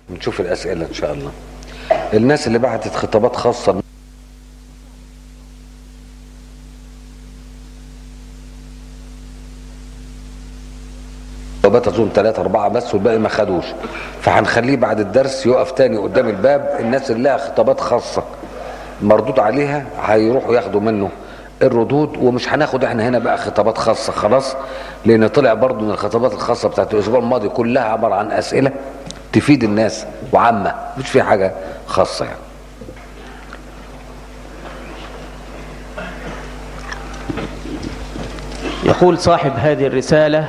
نشوف الأسئلة إن شاء الله الناس اللي بعتت خطابات خاصة خطابات أظن ثلاثة أربعة بس والباقي ما خدوش فهنخليه بعد الدرس يقف تاني قدام الباب الناس اللي لها خطابات خاصة مردود عليها هيروحوا ياخدوا منه الردود ومش هناخد احنا هنا بقى خطابات خاصة خلاص لان طلع برضو من الخطابات الخاصة بتاعت الاسبوع الماضي كلها عبارة عن اسئلة تفيد الناس وعامة مش في حاجة خاصة يعني يقول صاحب هذه الرسالة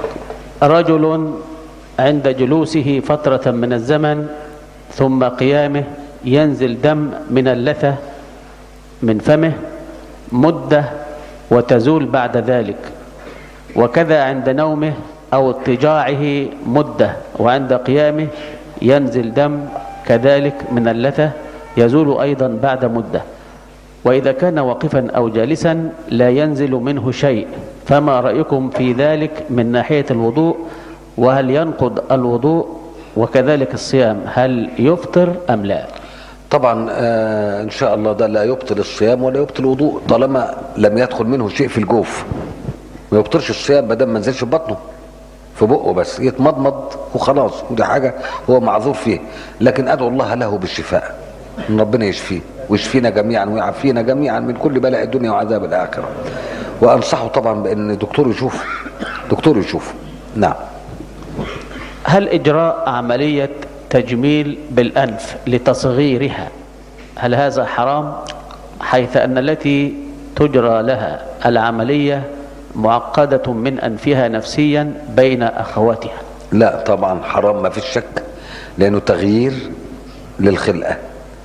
رجل عند جلوسه فترة من الزمن ثم قيامه ينزل دم من اللثة من فمه مدة وتزول بعد ذلك وكذا عند نومه أو اضطجاعه مدة وعند قيامه ينزل دم كذلك من اللثة يزول أيضا بعد مدة وإذا كان واقفا أو جالسا لا ينزل منه شيء فما رأيكم في ذلك من ناحية الوضوء وهل ينقض الوضوء وكذلك الصيام هل يفطر أم لا طبعا آه ان شاء الله ده لا يبطل الصيام ولا يبطل الوضوء طالما لم يدخل منه شيء في الجوف ما يبطلش الصيام ما دام ما نزلش في بطنه في بقه بس يتمضمض وخلاص ودي حاجه هو معذور فيه لكن ادعو الله له بالشفاء ان ربنا يشفيه ويشفينا جميعا ويعافينا جميعا من كل بلاء الدنيا وعذاب الاخره وانصحه طبعا بان دكتور يشوف دكتور يشوف نعم هل إجراء عملية تجميل بالأنف لتصغيرها هل هذا حرام حيث أن التي تجرى لها العملية معقدة من أنفها نفسيا بين أخواتها لا طبعا حرام ما فيش شك لانه تغيير للخلقه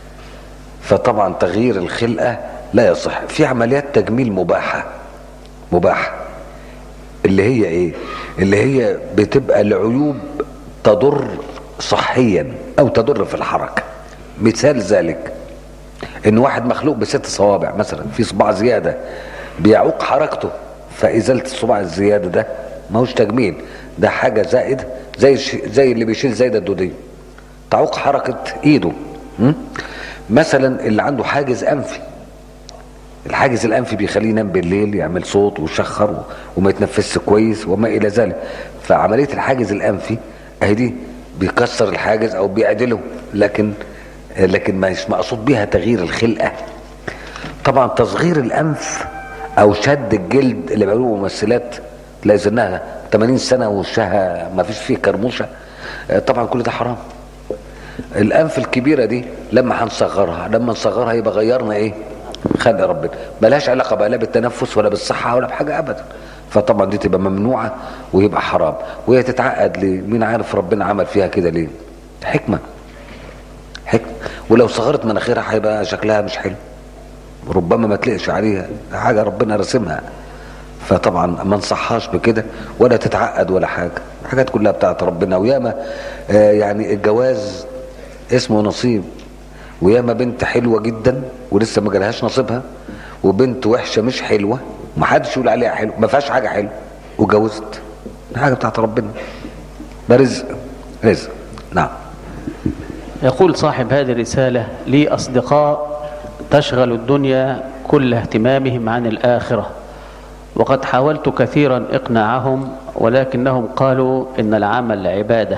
فطبعا تغيير الخلقه لا يصح في عمليات تجميل مباحه مباحه اللي هي ايه اللي هي بتبقى لعيوب تضر صحيا او تضر في الحركه مثال ذلك ان واحد مخلوق بست صوابع مثلا في صباع زياده بيعوق حركته فازاله الصباع الزياده ده ما هوش تجميل ده حاجه زائده زي الش- زي اللي بيشيل زايده الدوديه تعوق حركه ايده م? مثلا اللي عنده حاجز انفي الحاجز الانفي بيخليه ينام بالليل يعمل صوت ويشخر و- وما يتنفسش كويس وما الى ذلك فعمليه الحاجز الانفي اهي دي بيكسر الحاجز او بيعدله لكن لكن مش مقصود بيها تغيير الخلقه طبعا تصغير الانف او شد الجلد اللي بيعملوه ممثلات تلاقي سنها 80 سنه وشها ما فيش فيه كرموشه آه، طبعا كل ده حرام الانف الكبيره دي لما هنصغرها لما نصغرها يبقى غيرنا ايه خلق ربنا ملهاش علاقه بقى لا بالتنفس ولا بالصحه ولا بحاجه ابدا فطبعا دي تبقى ممنوعه ويبقى حرام وهي تتعقد ليه مين عارف ربنا عمل فيها كده ليه حكمه حكمه ولو صغرت مناخيرها هيبقى شكلها مش حلو ربما ما تلقش عليها حاجه ربنا رسمها فطبعا ما نصحهاش بكده ولا تتعقد ولا حاجه الحاجات كلها بتاعت ربنا وياما آه يعني الجواز اسمه نصيب وياما بنت حلوه جدا ولسه ما جالهاش نصيبها وبنت وحشه مش حلوه ما حدش يقول عليها حلو ما فيهاش حاجه حلوه واتجوزت دي حاجه بتاعت ربنا ده رزق رزق نعم يقول صاحب هذه الرسالة لي أصدقاء تشغل الدنيا كل اهتمامهم عن الآخرة وقد حاولت كثيرا إقناعهم ولكنهم قالوا إن العمل عبادة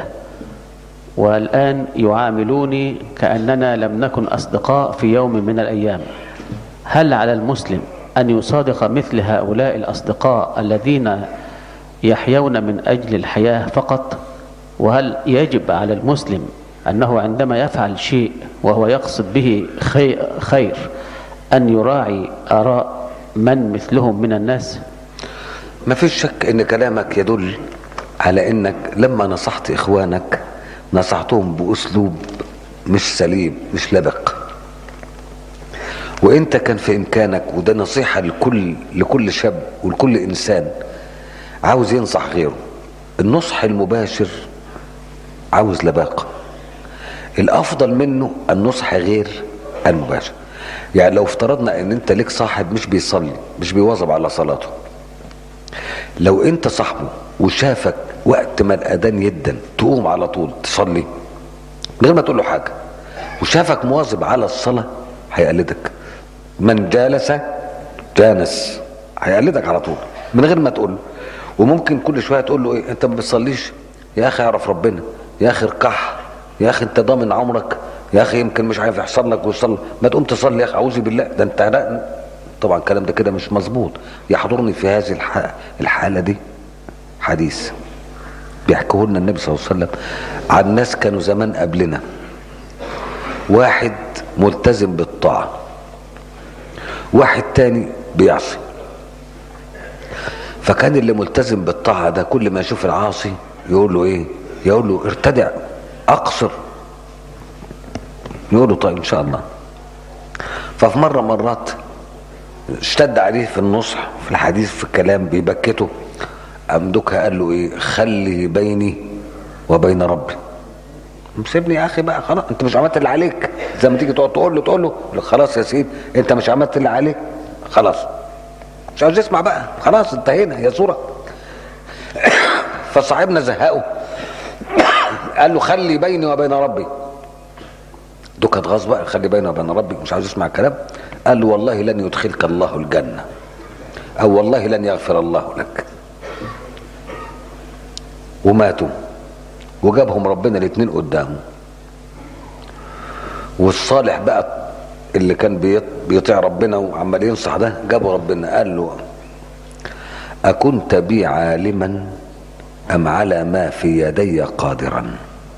والآن يعاملوني كأننا لم نكن أصدقاء في يوم من الأيام هل على المسلم أن يصادق مثل هؤلاء الأصدقاء الذين يحيون من أجل الحياة فقط وهل يجب على المسلم أنه عندما يفعل شيء وهو يقصد به خي- خير أن يراعي آراء من مثلهم من الناس ما فيش شك ان كلامك يدل على انك لما نصحت اخوانك نصحتهم باسلوب مش سليم مش لبق وانت كان في امكانك وده نصيحة لكل لكل شاب ولكل انسان عاوز ينصح غيره النصح المباشر عاوز لباقة الافضل منه النصح غير المباشر يعني لو افترضنا ان انت ليك صاحب مش بيصلي مش بيواظب على صلاته لو انت صاحبه وشافك وقت ما الاذان يدن تقوم على طول تصلي من غير ما تقول له حاجه وشافك مواظب على الصلاه هيقلدك من جالس جانس هيقلدك على طول من غير ما تقول له وممكن كل شويه تقول له ايه انت ما بتصليش يا اخي اعرف ربنا يا اخي اركح يا اخي انت ضامن عمرك يا اخي يمكن مش عارف يحصل لك ويصلي ما تقوم تصلي يا اخي اعوذ بالله ده انت لا طبعا الكلام ده كده مش مظبوط يحضرني في هذه الح- الحاله دي حديث بيحكيه لنا النبي صلى الله عليه وسلم عن ناس كانوا زمان قبلنا واحد ملتزم بالطاعه واحد تاني بيعصي فكان اللي ملتزم بالطاعه ده كل ما يشوف العاصي يقول له ايه يقول له ارتدع اقصر يقول له طيب ان شاء الله ففي مره مرات اشتد عليه في النصح في الحديث في الكلام بيبكته قام دوكها قال له ايه خلي بيني وبين ربي سيبني يا اخي بقى خلاص انت مش عملت اللي عليك زي ما تيجي تقعد تقول له تقول له يقول لك خلاص يا سيدي انت مش عملت اللي عليك خلاص مش عاوز يسمع بقى خلاص انتهينا يا صوره فصاحبنا زهقه قال له خلي بيني وبين ربي دو كانت غصب بقى خلي بيني وبين ربي مش عاوز يسمع الكلام قال له والله لن يدخلك الله الجنه او والله لن يغفر الله لك وماتوا وجابهم ربنا الاثنين قدامه والصالح بقى اللي كان بيط- بيطيع ربنا وعمال ينصح ده جابه ربنا قال له أكنت بي عالما أم على ما في يدي قادرا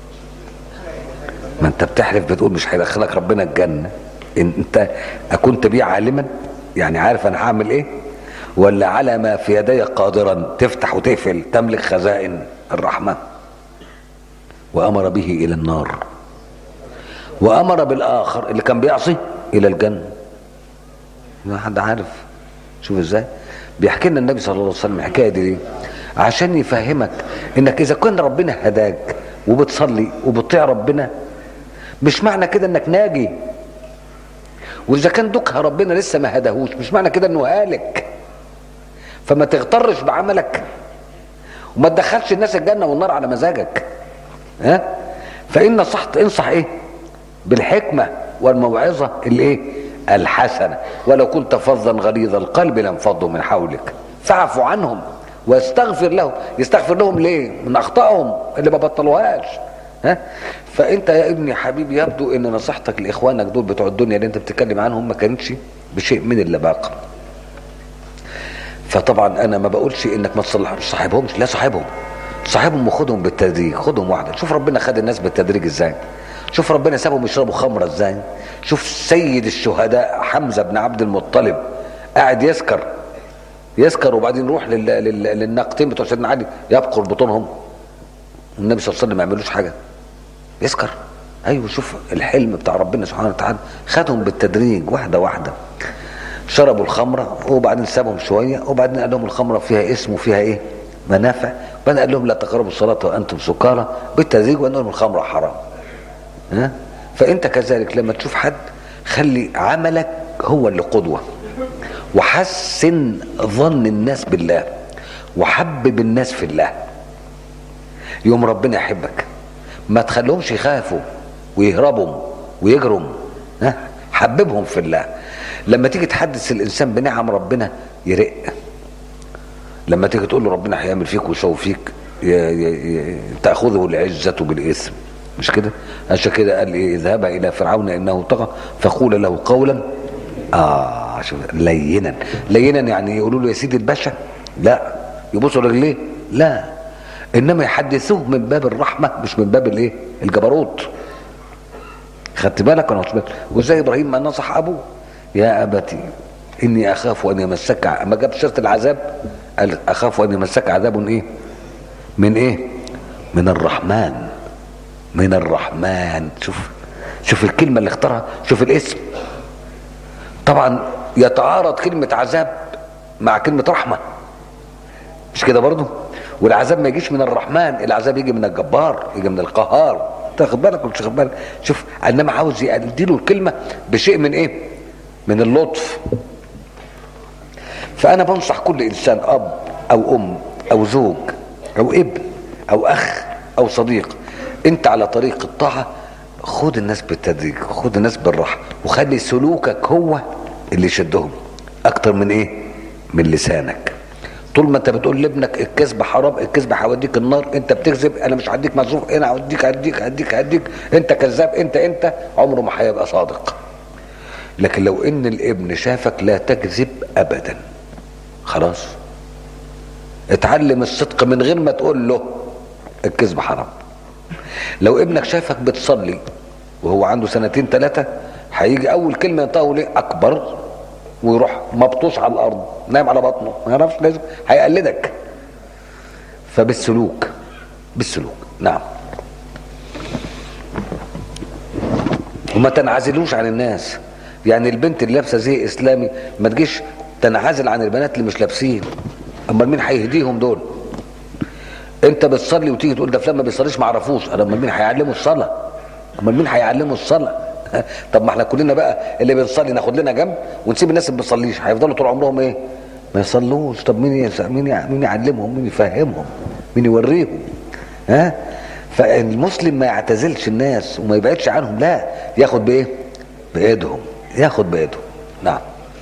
ما انت بتحلف بتقول مش هيدخلك ربنا الجنة إن انت أكنت بي عالما يعني عارف أنا هعمل إيه ولا على ما في يدي قادرا تفتح وتقفل تملك خزائن الرحمة وأمر به إلى النار وأمر بالآخر اللي كان بيعصي إلى الجنة ما حد عارف شوف ازاي بيحكي لنا النبي صلى الله عليه وسلم الحكايه دي ليه عشان يفهمك انك اذا كان ربنا هداك وبتصلي وبتطيع ربنا مش معنى كده انك ناجي واذا كان دكها ربنا لسه ما هداهوش مش معنى كده انه هالك فما تغترش بعملك وما تدخلش الناس الجنه والنار على مزاجك ها فان نصحت انصح ايه بالحكمه والموعظه الايه الحسنه ولو كنت فظا غليظ القلب لانفضوا من حولك فاعف عنهم واستغفر لهم يستغفر لهم ليه من اخطائهم اللي ما بطلوهاش ها فانت يا ابني حبيبي يبدو ان نصيحتك لاخوانك دول بتوع الدنيا اللي انت بتتكلم عنهم ما كانتش بشيء من اللباقه فطبعا انا ما بقولش انك ما تصلح صاحبهمش لا صاحبهم صاحبهم وخدهم بالتدريج خدهم واحده شوف ربنا خد الناس بالتدريج ازاي شوف ربنا سابهم يشربوا خمره ازاي شوف سيد الشهداء حمزه بن عبد المطلب قاعد يسكر يسكر وبعدين يروح لل... لل... للناقتين بتوع سيدنا علي يبقر بطونهم والنبي صلى الله عليه وسلم ما يعملوش حاجه يسكر ايوه شوف الحلم بتاع ربنا سبحانه وتعالى خدهم بالتدريج واحده واحده شربوا الخمره وبعدين سابهم شويه وبعدين قال لهم الخمره فيها اسم وفيها ايه منافع بعدين قال لهم لا تقربوا الصلاه وانتم سكارى بالتدريج وقال لهم الخمره حرام ها فانت كذلك لما تشوف حد خلي عملك هو اللي قدوه وحسن ظن الناس بالله وحبب الناس في الله يوم ربنا يحبك ما تخليهمش يخافوا ويهربوا ويجروا ها حببهم في الله لما تيجي تحدث الانسان بنعم ربنا يرق لما تيجي تقول له ربنا هيعمل فيك ويسوي فيك ي- ي- ي- تاخذه العزه بالاثم مش كده عشان كده قال ايه اذهبا الى فرعون انه طغى فقول له قولا اه شوف لينا لينا يعني يقولوا له يا سيدي الباشا لا يبصوا رجليه لا انما يحدثوه من باب الرحمه مش من باب الايه الجبروت خدت بالك ولا مش بالك وزي ابراهيم ما نصح ابوه يا ابتي اني اخاف ان يمسك ع- ما جاب سيره العذاب قال اخاف ان يمسك عذاب ايه من ايه من الرحمن من الرحمن شوف شوف الكلمه اللي اختارها شوف الاسم طبعا يتعارض كلمه عذاب مع كلمه رحمه مش كده برضه والعذاب ما يجيش من الرحمن العذاب يجي من الجبار يجي من القهار تاخد بالك ولا مش واخد بالك شوف انما عاوز يديله الكلمه بشيء من ايه من اللطف فانا بنصح كل انسان اب او ام او زوج او ابن او اخ او صديق انت على طريق الطاعه خد الناس بالتدريج خد الناس بالراحه وخلي سلوكك هو اللي يشدهم اكتر من ايه من لسانك طول ما انت بتقول لابنك الكذب حرام الكذب هيوديك النار انت بتكذب انا مش هديك مصروف انا هديك هديك هديك هديك انت كذاب انت انت عمره ما هيبقى صادق لكن لو ان الابن شافك لا تكذب ابدا خلاص اتعلم الصدق من غير ما تقول له الكذب حرام لو ابنك شافك بتصلي وهو عنده سنتين ثلاثة هيجي أول كلمة ينطقه ليه أكبر ويروح مبطوش على الأرض نايم على بطنه ما يعرفش لازم هيقلدك فبالسلوك بالسلوك نعم وما تنعزلوش عن الناس يعني البنت اللي لابسه زي اسلامي ما تجيش تنعزل عن البنات اللي مش لابسين امال مين هيهديهم دول انت بتصلي وتيجي تقول ده فلان ما بيصليش ما اعرفوش انا امال مين هيعلمه الصلاه امال مين هيعلمه الصلاه طب ما احنا كلنا بقى اللي بنصلي ناخد لنا جنب ونسيب الناس اللي ما بتصليش هيفضلوا طول عمرهم ايه ما يصلوش طب مين يس... مين يع- مين يعلمهم مين يفهمهم مين يوريهم ها فالمسلم ما يعتزلش الناس وما يبعدش عنهم لا ياخد بايه بايدهم ياخد بايدهم نعم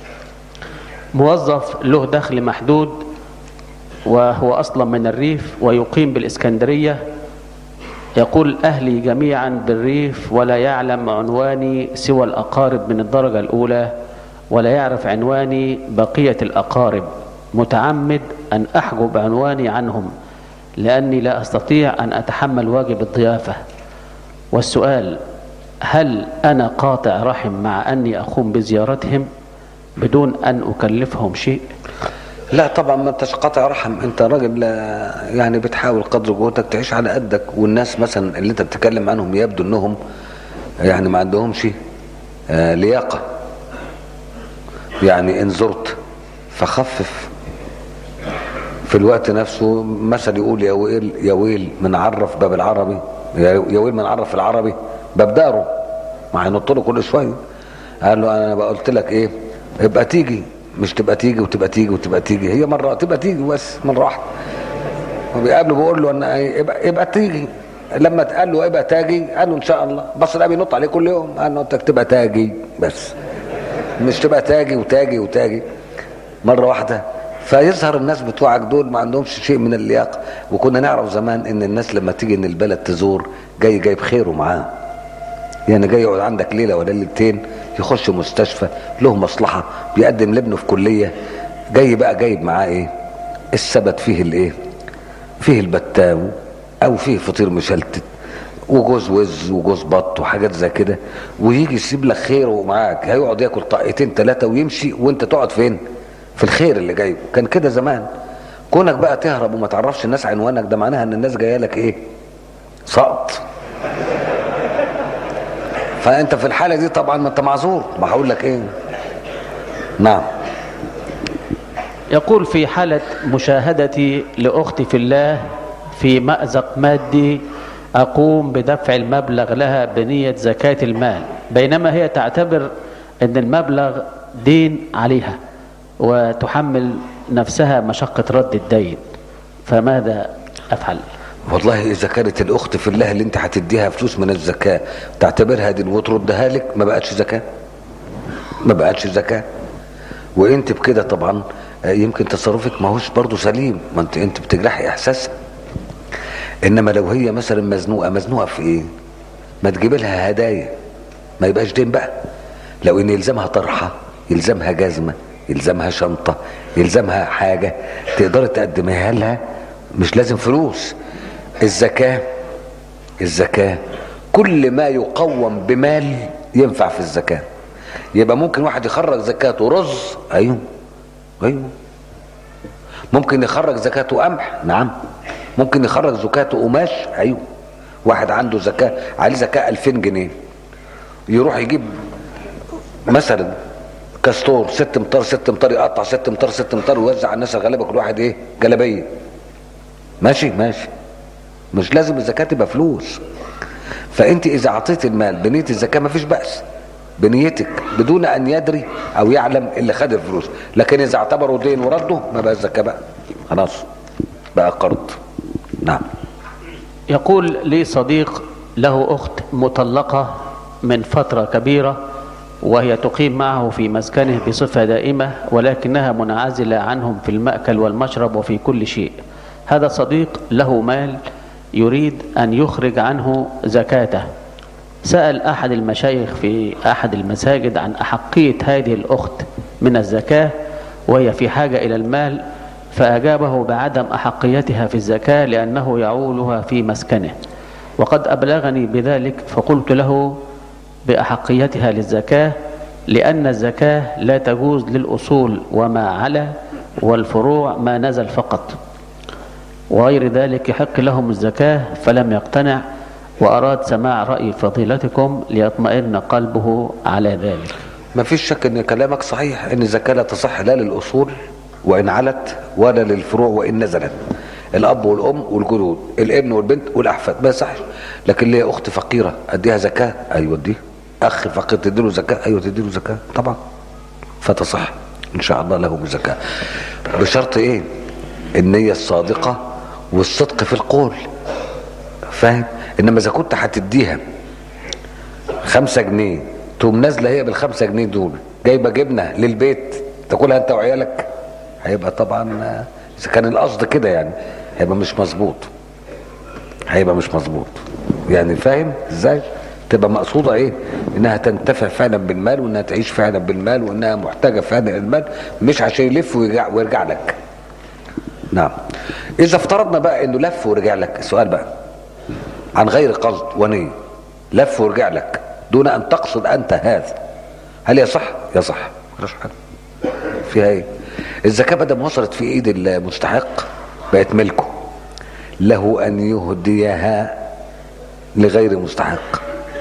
موظف له دخل محدود وهو أصلا من الريف ويقيم بالإسكندرية يقول أهلي جميعا بالريف ولا يعلم عنواني سوى الأقارب من الدرجة الأولى ولا يعرف عنواني بقية الأقارب متعمد أن أحجب عنواني عنهم لأني لا أستطيع أن أتحمل واجب الضيافة والسؤال هل أنا قاطع رحم مع أني أقوم بزيارتهم بدون أن أكلفهم شيء لا طبعا ما انتش قاطع رحم انت راجل آه، يعني بتحاول قدر جهدك تعيش على قدك والناس مثلا اللي انت بتتكلم عنهم يبدو انهم يعني ما عندهمش آه، لياقه يعني ان زرت فخفف في الوقت نفسه مثل يقول يا ويل يا ويل من عرف باب العربي يا يا ويل من عرف العربي باب داره ما هينط له كل شويه قال له انا بقى قلت لك ايه ابقى تيجي مش تبقى تيجي وتبقى تيجي وتبقى تيجي هي مره تبقى تيجي بس مره واحده وبيقابله بيقول له انا إيه، ابقى, ابقى تيجي لما اتقال له ابقى تاجي قال له ان شاء الله بص الاب ينط عليه كل يوم قال له انت تبقى تاجي بس مش تبقى تاجي وتاجي وتاجي مره واحده فيظهر الناس بتوعك دول ما عندهمش شيء من اللياقه وكنا نعرف زمان ان الناس لما تيجي ان البلد تزور جاي جايب خيره معاه يعني جاي يقعد عندك ليله ولا ليلتين يخش مستشفى له مصلحه بيقدم لابنه في كليه جاي بقى جايب معاه ايه السبت فيه الايه فيه البتاو او فيه فطير مشلتت وجوز وز وجوز بط وحاجات زي كده ويجي يسيب لك خيره معاك هيقعد ياكل طاقتين ثلاثه ويمشي وانت تقعد فين في الخير اللي جايبه كان كده زمان كونك بقى تهرب وما تعرفش الناس عنوانك ده معناها ان الناس جايه لك ايه سقط فانت في الحاله دي طبعا ما انت معذور ما هقول لك ايه نعم يقول في حالة مشاهدتي لأختي في الله في مأزق مادي أقوم بدفع المبلغ لها بنية زكاة المال بينما هي تعتبر أن المبلغ دين عليها وتحمل نفسها مشقة رد الدين فماذا أفعل؟ والله اذا كانت الاخت في الله اللي انت هتديها فلوس من الزكاه تعتبرها دين وتردها لك ما بقتش زكاه ما بقتش زكاه وانت بكده طبعا آه، يمكن تصرفك ما هوش برضه سليم ما انت انت بتجرحي احساسها انما لو هي مثلا مزنوقه مزنوقه في ايه ما تجيب لها هدايا ما يبقاش دين بقى لو ان يلزمها طرحه يلزمها جزمه يلزمها شنطه يلزمها حاجه تقدر تقدمها لها مش لازم فلوس الزكاه الزكاه كل ما يقوم بمال ينفع في الزكاه يبقى ممكن واحد يخرج زكاته رز ايوه ايوه ممكن يخرج زكاته قمح نعم ممكن يخرج زكاته قماش ايوه واحد عنده زكاه عليه زكاه 2000 جنيه يروح يجيب مثلا كاستور ست امتار ست امتار يقطع ست امتار ست امتار ويوزع على الناس الغلابه كل واحد ايه جلابيه ماشي ماشي مش لازم الزكاه تبقى فلوس فانت اذا اعطيت المال بنيه الزكاه ما فيش باس بنيتك بدون ان يدري او يعلم اللي خد الفلوس لكن اذا اعتبروا دين ورده ما بقى الزكاه بقى خلاص بقى قرض نعم يقول لي صديق له أخت مطلقة من فترة كبيرة وهي تقيم معه في مسكنه بصفة دائمة ولكنها منعزلة عنهم في المأكل والمشرب وفي كل شيء هذا صديق له مال يريد أن يخرج عنه زكاته سأل أحد المشايخ في أحد المساجد عن أحقية هذه الأخت من الزكاة وهي في حاجة إلى المال فأجابه بعدم أحقيتها في الزكاة لأنه يعولها في مسكنه وقد أبلغني بذلك فقلت له بأحقيتها للزكاة لأن الزكاة لا تجوز للأصول وما على والفروع ما نزل فقط وغير ذلك يحق لهم الزكاة فلم يقتنع وأراد سماع رأي فضيلتكم ليطمئن قلبه على ذلك ما فيش شك ان كلامك صحيح ان الزكاة لا تصح لا للأصول وإن علت ولا للفروع وإن نزلت الأب والأم والجدود الابن والبنت والأحفاد ما يصحش لكن ليه أخت فقيرة أديها زكاة أيوة اديها أخ فقير تديله زكاة أيوة تديله زكاة طبعا فتصح إن شاء الله لهم الزكاة بشرط إيه النية الصادقة والصدق في القول فاهم إنما إذا كنت هتديها خمسة جنيه تقوم نازلة هي بالخمسة جنيه دول جايبة جبنة للبيت تاكلها أنت وعيالك هيبقى طبعا إذا كان القصد كده يعني هيبقى مش مظبوط هيبقى مش مظبوط يعني فاهم ازاي تبقى مقصودة ايه انها تنتفع فعلا بالمال وانها تعيش فعلا بالمال وانها محتاجة فعلا للمال مش عشان يلف ويرجع, ويرجع لك نعم اذا افترضنا بقى انه لف ورجع لك السؤال بقى عن غير قصد ونية لف ورجع لك دون ان تقصد انت هذا هل يصح يصح مفيش حاجة فيها ايه الزكاة بدل ما وصلت في ايد المستحق بقت ملكه له ان يهديها لغير مستحق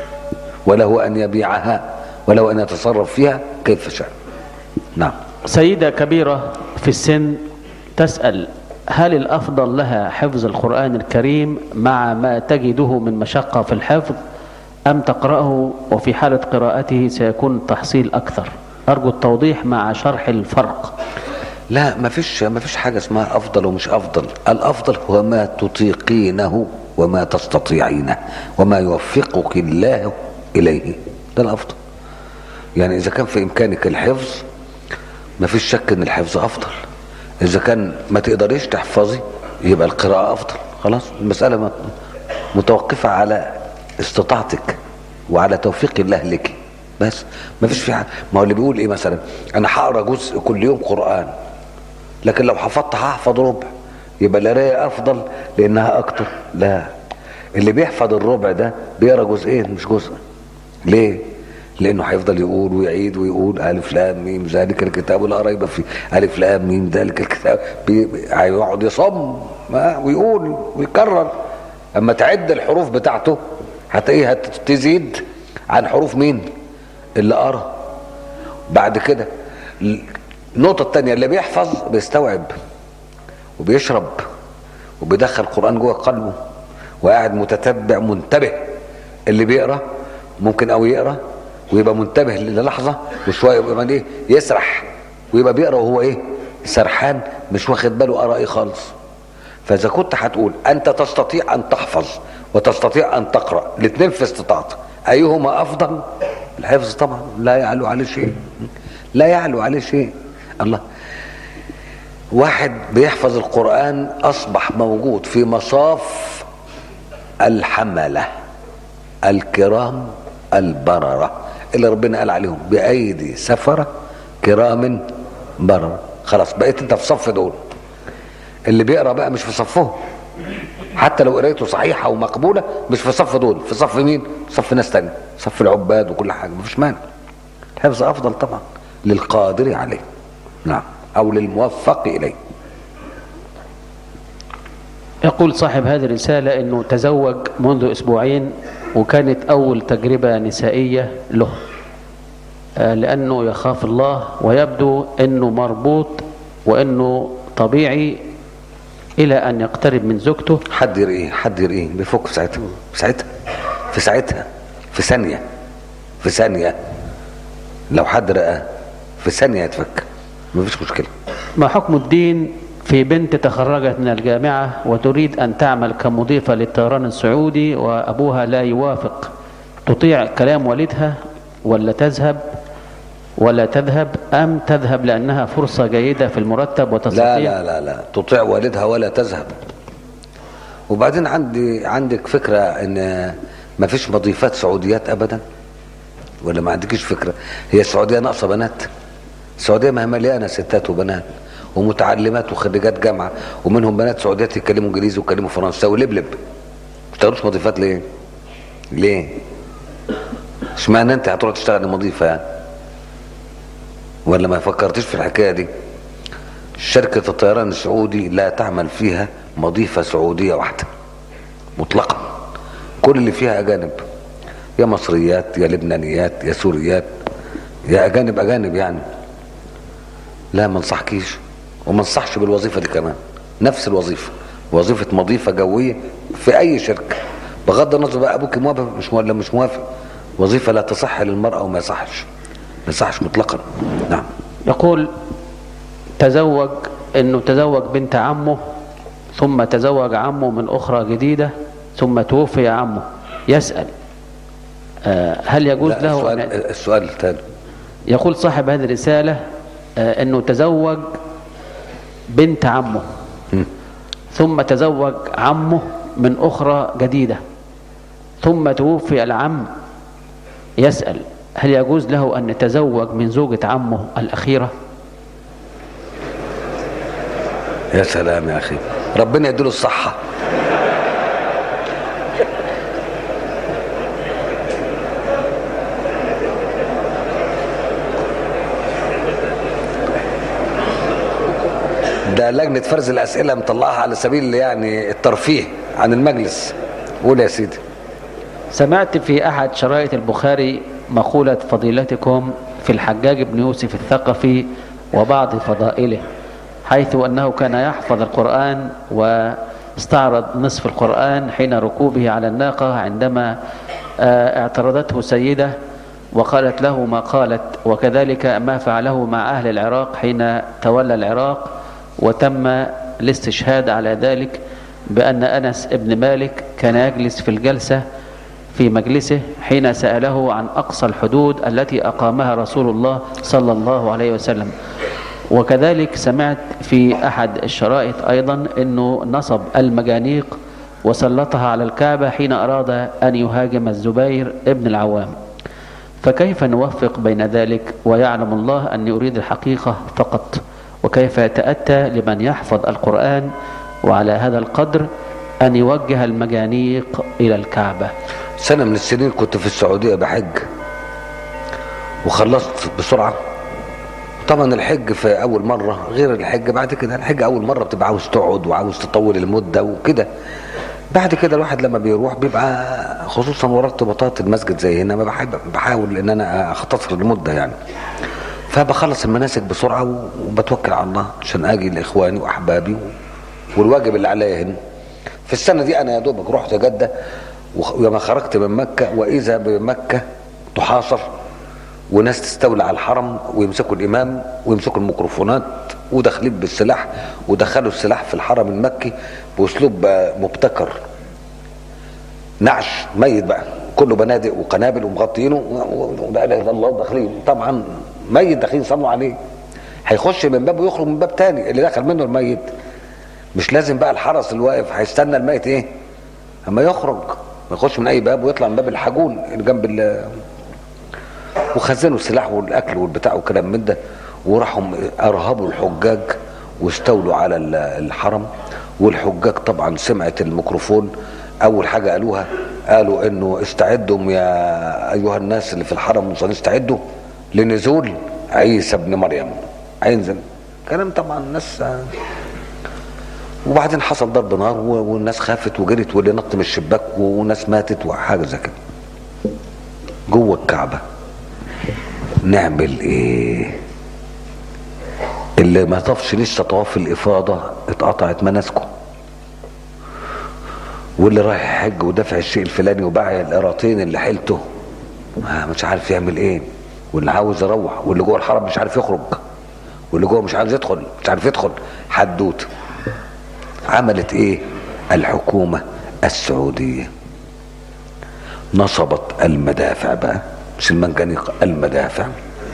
وله ان يبيعها وله ان يتصرف فيها كيف شاء نعم سيدة كبيرة في السن تسأل هل الأفضل لها حفظ القرآن الكريم مع ما تجده من مشقة في الحفظ أم تقرأه وفي حالة قراءته سيكون تحصيل أكثر أرجو التوضيح مع شرح الفرق لا ما فيش ما فيش حاجه اسمها افضل ومش افضل الافضل هو ما تطيقينه وما تستطيعينه وما يوفقك الله اليه ده الافضل يعني اذا كان في امكانك الحفظ ما فيش شك ان الحفظ افضل اذا كان ما تقدريش تحفظي يبقى القراءه افضل خلاص المساله متوقفه على استطاعتك وعلى توفيق الله لك بس ما فيش في حاجه ما هو اللي بيقول ايه مثلا انا هقرا جزء كل يوم قران لكن لو حفظت هحفظ ربع يبقى القرايه افضل لانها اكتر لا اللي بيحفظ الربع ده بيقرا جزئين مش جزء ليه لانه هيفضل يقول ويعيد ويقول الف لام ميم ذلك الكتاب لا ريب فيه الف لام ميم ذلك الكتاب هيقعد يصم ويقول ويكرر اما تعد الحروف بتاعته هتلاقيه هتزيد عن حروف مين اللي قرا بعد كده النقطة التانية اللي بيحفظ بيستوعب وبيشرب وبيدخل القرآن جوه قلبه وقاعد متتبع منتبه اللي بيقرا ممكن قوي يقرا ويبقى منتبه للحظة وشوية يبقى ايه يسرح ويبقى بيقرا وهو ايه سرحان مش واخد باله قرا ايه خالص فاذا كنت هتقول انت تستطيع ان تحفظ وتستطيع ان تقرا الاثنين في استطاعتك ايهما افضل الحفظ طبعا لا يعلو عليه شيء لا يعلو عليه شيء الله واحد بيحفظ القرآن أصبح موجود في مصاف الحملة الكرام البررة اللي ربنا قال عليهم بأيدي سفرة كرام بررة خلاص بقيت انت في صف دول اللي بيقرا بقى مش في صفهم حتى لو قرايته صحيحه ومقبوله مش في صف دول في صف مين صف ناس تانية صف العباد وكل حاجه مفيش مانع الحفظ افضل طبعا للقادر عليه نعم او للموفق اليه يقول صاحب هذه الرسالة أنه تزوج منذ أسبوعين وكانت أول تجربة نسائية له لأنه يخاف الله ويبدو أنه مربوط وأنه طبيعي إلى أن يقترب من زوجته حد يرقيه حد يرقيه بيفك في ساعتها في ساعتها في ساعتها في ثانية في ثانية لو حد رقاه في ثانية يتفك مفيش مشكلة ما حكم الدين في بنت تخرجت من الجامعة وتريد أن تعمل كمضيفة للطيران السعودي وأبوها لا يوافق تطيع كلام والدها ولا تذهب ولا تذهب أم تذهب لأنها فرصة جيدة في المرتب وتستطيع لا لا لا لا تطيع والدها ولا تذهب وبعدين عندي عندك فكرة ان ما فيش مضيفات سعوديات ابدا ولا ما عندكيش فكرة هي السعودية ناقصة بنات السعودية ما هي مليانة ستات وبنات ومتعلمات وخريجات جامعة ومنهم بنات سعوديات يتكلموا انجليزي ويتكلموا فرنساوي ولبلب ما تشتغلوش مضيفات ليه؟ ليه؟ اشمعنى انت هتروح تشتغل مضيفة يعني؟ ولا ما فكرتش في الحكاية دي؟ شركة الطيران السعودي لا تعمل فيها مضيفة سعودية واحدة مطلقا كل اللي فيها أجانب يا مصريات يا لبنانيات يا سوريات يا أجانب أجانب يعني لا ما انصحكيش وما انصحش بالوظيفة دي كمان نفس الوظيفة وظيفة مضيفة جوية في أي شركة بغض النظر بقى أبوك موافق مش ولا مش موافق وظيفة لا تصح للمرأة وما يصحش ما يصحش مطلقا نعم يقول تزوج انه تزوج بنت عمه ثم تزوج عمه من اخرى جديده ثم توفي عمه يسال آه، هل يجوز لا له السؤال, أن- السؤال الثاني يقول صاحب هذه الرساله آه، انه تزوج بنت عمه ثم تزوج عمه من اخرى جديده ثم توفي العم يسال هل يجوز له ان يتزوج من زوجه عمه الاخيره يا سلام يا اخي ربنا يديله الصحة ده لجنة فرز الأسئلة مطلعها على سبيل يعني الترفيه عن المجلس قول يا سيدي سمعت في أحد شرائط البخاري مقولة فضيلتكم في الحجاج بن يوسف الثقفي وبعض فضائله حيث أنه كان يحفظ القرآن واستعرض نصف القرآن حين ركوبه على الناقة عندما آه، اعترضته سيدة وقالت له ما قالت وكذلك ما فعله مع أهل العراق حين تولى العراق وتم الاستشهاد على ذلك بأن أنس ابن مالك كان يجلس في الجلسة في مجلسه حين سأله عن أقصى الحدود التي أقامها رسول الله صلى الله عليه وسلم وكذلك سمعت في أحد الشرائط أيضا أنه نصب المجانيق وسلطها على الكعبة حين أراد أن يهاجم الزبير ابن العوام فكيف نوفق بين ذلك ويعلم الله أني أريد الحقيقة فقط وكيف يتأتى لمن يحفظ القرآن وعلى هذا القدر أن يوجه المجانيق إلى الكعبة سنة من السنين كنت في السعودية بحج وخلصت بسرعة طبعا الحج في أول مرة غير الحج بعد كده الحج أول مرة بتبقى عاوز تقعد وعاوز تطول المدة وكده بعد كده الواحد لما بيروح بيبقى خصوصا ورا ارتباطات المسجد زي هنا ما بحب بحاول ان انا اختصر المده يعني فبخلص المناسك بسرعه وبتوكل على الله عشان اجي لاخواني واحبابي والواجب اللي عليا هنا في السنه دي انا يا دوبك رحت جده ولما خرجت من مكه واذا بمكه تحاصر وناس تستولى على الحرم ويمسكوا الامام ويمسكوا الميكروفونات وداخلين بالسلاح ودخلوا السلاح في الحرم المكي باسلوب مبتكر نعش ميت بقى كله بنادق وقنابل ومغطينه ولا اله الا الله داخلين طبعا ميت داخلين صلوا عليه هيخش من باب ويخرج من باب تاني اللي دخل منه الميت مش لازم بقى الحرس اللي واقف هيستنى الميت ايه اما يخرج يخش من اي باب ويطلع من باب الحجون اللي جنب ال وخزنوا السلاح والاكل والبتاع والكلام من ده وراحوا ارهبوا الحجاج واستولوا على الحرم والحجاج طبعا سمعت الميكروفون اول حاجه قالوها قالوا انه استعدوا يا ايها الناس اللي في الحرم المصلين استعدوا لنزول عيسى ابن مريم هينزل كلام طبعا الناس وبعدين حصل ضرب نار والناس خافت وجرت واللي نط من الشباك وناس ماتت وحاجه زي كده جوه الكعبه نعمل ايه اللي ما طافش لسه طواف الافاضه اتقطعت مناسكه واللي رايح يحج ودافع الشيء الفلاني وباع القراطين اللي حيلته مش عارف يعمل ايه واللي عاوز يروح واللي جوه الحرم مش عارف يخرج واللي جوه مش عايز يدخل مش عارف يدخل حدوته عملت ايه الحكومة السعودية نصبت المدافع بقى مش المنجنيق المدافع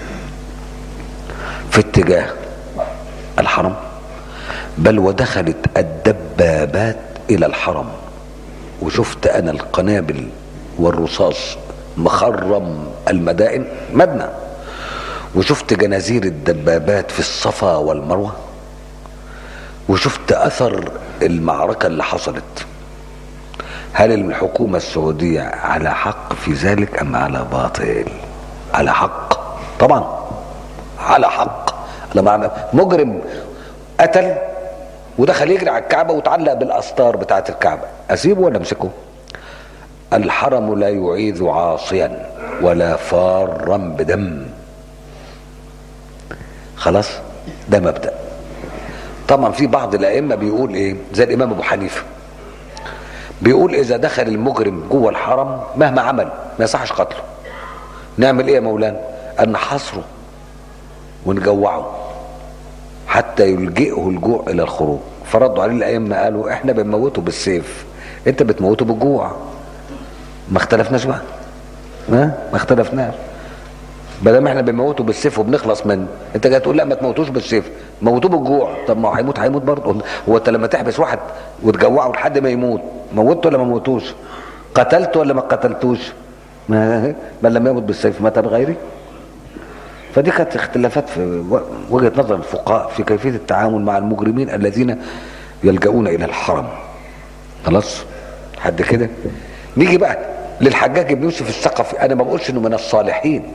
في اتجاه الحرم بل ودخلت الدبابات الى الحرم وشفت انا القنابل والرصاص مخرم المدائن مبنى وشفت جنازير الدبابات في الصفا والمروه وشفت اثر المعركه اللي حصلت هل الحكومه السعوديه على حق في ذلك ام على باطل على حق طبعا على حق لما مجرم قتل ودخل يجري على الكعبه وتعلق بالاستار بتاعه الكعبه اسيبه ولا امسكه الحرم لا يعيذ عاصيا ولا فارا بدم خلاص ده مبدا طبعا في بعض الائمه بيقول ايه زي الامام ابو حنيفه بيقول اذا دخل المجرم جوه الحرم مهما عمل ما يصحش قتله نعمل ايه يا مولانا ان نحاصره ونجوعه حتى يلجئه الجوع الى الخروج فردوا عليه الائمه قالوا احنا بنموته بالسيف انت بتموته بالجوع ما اختلفناش بقى ها ما اختلفناش بدل ما احنا بنموته بالسيف وبنخلص منه انت جاي تقول لا ما تموتوش بالسيف موتوه بالجوع طب ما هو هيموت هيموت برضه هو انت لما تحبس واحد وتجوعه لحد ما يموت موته ولا ما موتوش قتلته ولا ما قتلتوش ما بل لم يمت بالسيف مات بغيره فدي كانت اختلافات في وجهه نظر الفقهاء في كيفيه التعامل مع المجرمين الذين يلجؤون الى الحرم خلاص حد كده نيجي بقى للحجاج بن يوسف الثقفي انا ما بقولش انه من الصالحين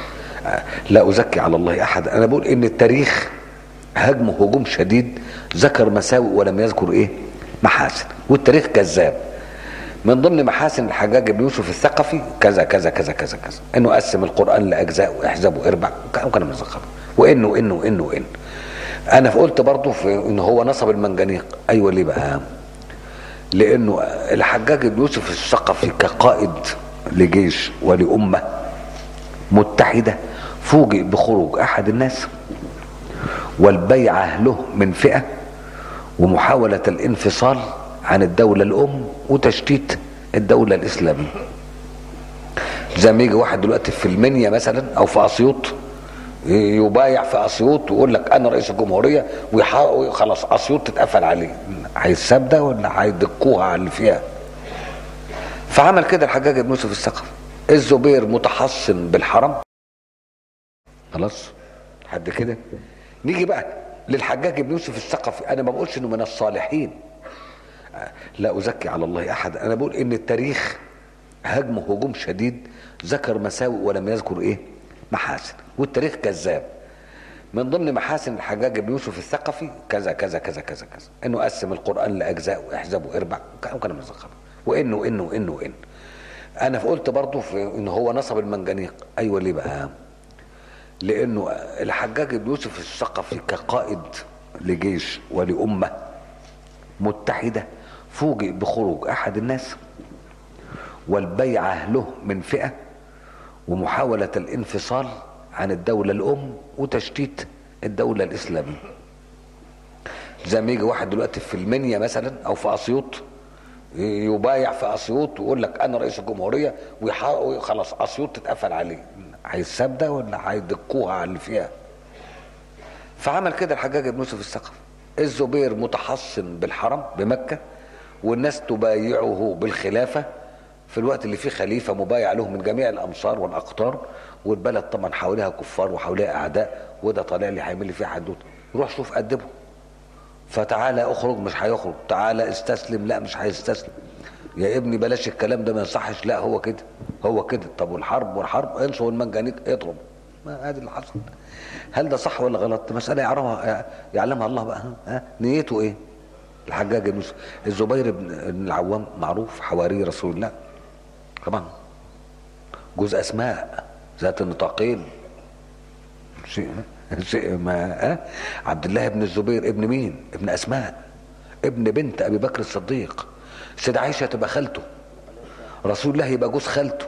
لا ازكي على الله احد انا بقول ان التاريخ هجمه هجوم شديد ذكر مساوئ ولم يذكر ايه محاسن والتاريخ كذاب من ضمن محاسن الحجاج بن يوسف الثقفي كذا كذا كذا كذا كذا انه قسم القران لاجزاء واحزب واربع وكلام من الزخرف وانه انه وانه وانه انا قلت برضه في ان هو نصب المنجنيق ايوه ليه بقى لانه الحجاج بن يوسف الثقفي كقائد لجيش ولامه متحده فوجئ بخروج احد الناس والبيعه له من فئه ومحاوله الانفصال عن الدوله الام وتشتيت الدوله الاسلاميه زي ما يجي واحد دلوقتي في المنيا مثلا او في اسيوط يبايع في اسيوط ويقول لك انا رئيس الجمهوريه وخلاص اسيوط تتقفل عليه هيتساب ده ولا هيدكوها على اللي فيها فعمل كده الحجاج بن يوسف الثقفي الزبير متحصن بالحرم خلاص حد كده نيجي بقى للحجاج بن يوسف الثقفي انا ما بقولش انه من الصالحين لا ازكي على الله احد انا بقول ان التاريخ هجمه هجوم شديد ذكر مساوئ ولم يذكر ايه محاسن والتاريخ كذاب من ضمن محاسن الحجاج بن يوسف الثقفي كذا كذا كذا كذا كذا انه قسم القران لاجزاء واحزب واربع وكلام من الزخرف وانه انه وانه وانه انا قلت برضه في ان هو نصب المنجنيق ايوه ليه بقى لانه الحجاج بن يوسف الثقفي كقائد لجيش ولامه متحده فوجئ بخروج احد الناس والبيعه له من فئه ومحاوله الانفصال عن الدوله الام وتشتيت الدوله الاسلاميه زي ما يجي واحد دلوقتي في المنيا مثلا او في اسيوط يبايع في اسيوط ويقول لك انا رئيس الجمهوريه وخلاص اسيوط تتقفل عليه هيتساب ده ولا هيدكوها على اللي فيها فعمل كده الحجاج بن يوسف الثقفي الزبير متحصن بالحرم بمكه والناس تبايعه بالخلافه في الوقت اللي فيه خليفه مبايع له من جميع الامصار والاقطار والبلد طبعا حواليها كفار وحواليها اعداء وده طالع لي هيعمل لي فيه حدوته روح شوف قدمه فتعالى اخرج مش هيخرج تعالى استسلم لا مش هيستسلم يا ابني بلاش الكلام ده ما يصحش لا هو كده هو كده طب والحرب والحرب انصوا المنجنيق اضرب ما ادي اللي حصل هل ده صح ولا غلط مساله يعرفها يعلمها الله بقى ها نيته ايه الحجاج بن الزبير بن العوام معروف حواري رسول الله طبعا جوز اسماء ذات النطاقين شيء شيء ما أه؟ عبد الله بن الزبير ابن مين ابن اسماء ابن بنت ابي بكر الصديق سيدة عائشه تبقى خالته رسول الله يبقى جوز خالته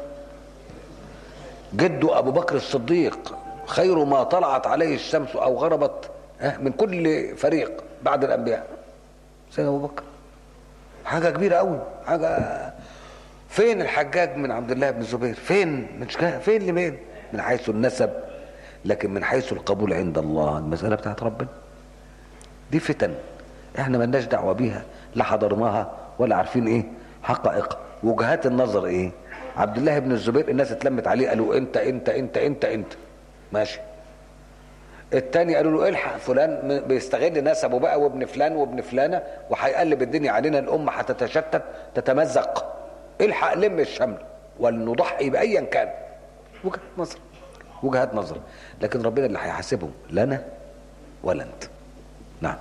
جده ابو بكر الصديق خير ما طلعت عليه الشمس او غربت ها من كل فريق بعد الانبياء سيدنا ابو بكر حاجه كبيره قوي حاجه فين الحجاج من عبد الله بن الزبير فين مش كا- فين لمين من حيث النسب لكن من حيث القبول عند الله المساله بتاعت ربنا دي فتن احنا ملناش دعوه بيها لا حضرناها ولا عارفين ايه حقائقها وجهات النظر ايه عبد الله بن الزبير الناس اتلمت عليه قالوا انت انت انت انت انت ماشي التاني قالوا له الحق فلان م- بيستغل نسبه بقى وابن فلان وابن فلانه وهيقلب الدنيا علينا الامه هتتشتت تتمزق الحق لم الشمل ولنضحي بايا كان وجهات نظر وجهات نظر لكن ربنا اللي هيحاسبهم لنا ولا انت نعم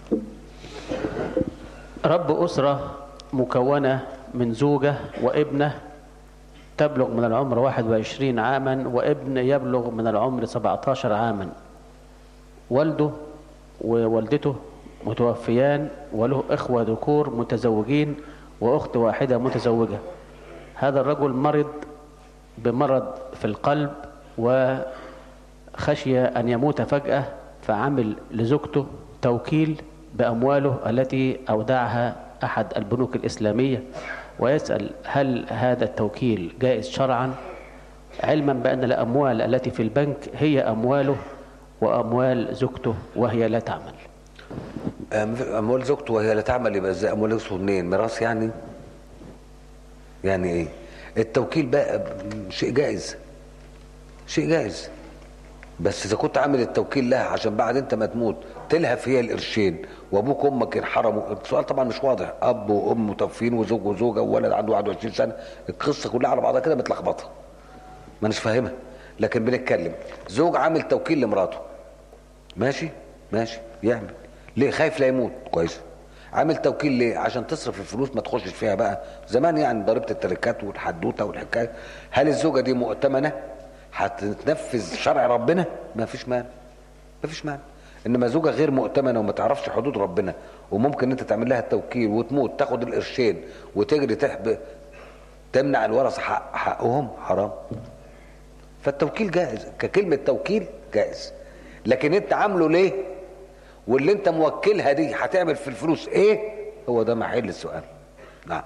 رب أسرة مكونة من زوجة وابنة تبلغ من العمر 21 عاما وابن يبلغ من العمر 17 عاما والده ووالدته متوفيان وله إخوة ذكور متزوجين وأخت واحدة متزوجة هذا الرجل مرض بمرض في القلب وخشي أن يموت فجأة فعمل لزوجته توكيل بأمواله التي أودعها أحد البنوك الإسلامية ويسأل هل هذا التوكيل جائز شرعا علما بأن الأموال التي في البنك هي أمواله وأموال زوجته وهي لا تعمل أم- اموال زوجته وهي لا تعمل يبقى ازاي اموال زوجته منين ميراث يعني يعني ايه التوكيل بقى ب- شيء جائز شيء جائز بس اذا كنت عامل التوكيل لها عشان بعد انت ما تموت تلهف هي القرشين وابوك وامك ينحرموا السؤال طبعا مش واضح اب وام متوفين وزوج وزوجه وولد عنده 21 سنه القصه كلها على بعضها كده متلخبطه ما مش فاهمها لكن بنتكلم زوج عامل توكيل لمراته ماشي ماشي يعمل ليه خايف لا يموت كويس عامل توكيل ليه عشان تصرف الفلوس ما تخشش فيها بقى زمان يعني ضريبه التركات والحدوته والحكايه هل الزوجه دي مؤتمنه هتنفذ شرع ربنا ما فيش مانع ما فيش مانع انما زوجه غير مؤتمنه وما تعرفش حدود ربنا وممكن انت تعمل لها التوكيل وتموت تاخد القرشين وتجري تحب تمنع الورثه حق حقهم حرام فالتوكيل جائز ككلمة توكيل جائز لكن انت عامله ليه واللي انت موكلها دي هتعمل في الفلوس ايه هو ده محل السؤال نعم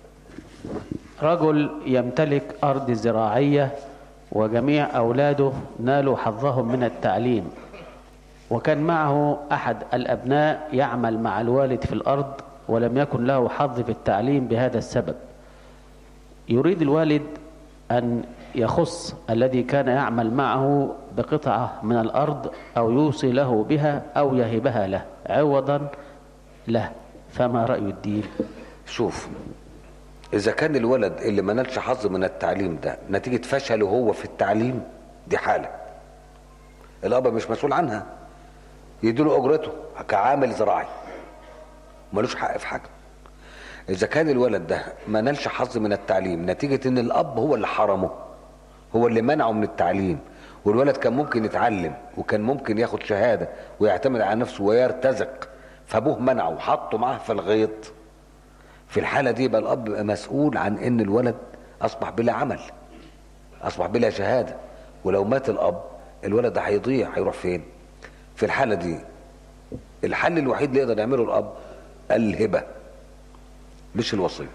رجل يمتلك أرض زراعية وجميع أولاده نالوا حظهم من التعليم وكان معه أحد الأبناء يعمل مع الوالد في الأرض ولم يكن له حظ في التعليم بهذا السبب يريد الوالد أن يخص الذي كان يعمل معه بقطعة من الأرض أو يوصي له بها أو يهبها له عوضا له فما رأي الدين شوف اذا كان الولد اللي ما نالش حظ من التعليم ده نتيجة فشله هو في التعليم دي حالة الاب مش مسؤول عنها يديله اجرته كعامل زراعي ملوش حق في حاجه اذا كان الولد ده ما نالش حظ من التعليم نتيجه ان الاب هو اللي حرمه هو اللي منعه من التعليم والولد كان ممكن يتعلم وكان ممكن ياخد شهاده ويعتمد على نفسه ويرتزق فابوه منعه وحطه معاه في الغيط في الحاله دي يبقى الاب بقى مسؤول عن ان الولد اصبح بلا عمل اصبح بلا شهاده ولو مات الاب الولد ده هيضيع هيروح فين في الحاله دي الحل الوحيد اللي يقدر يعمله الاب الهبه مش الوصيه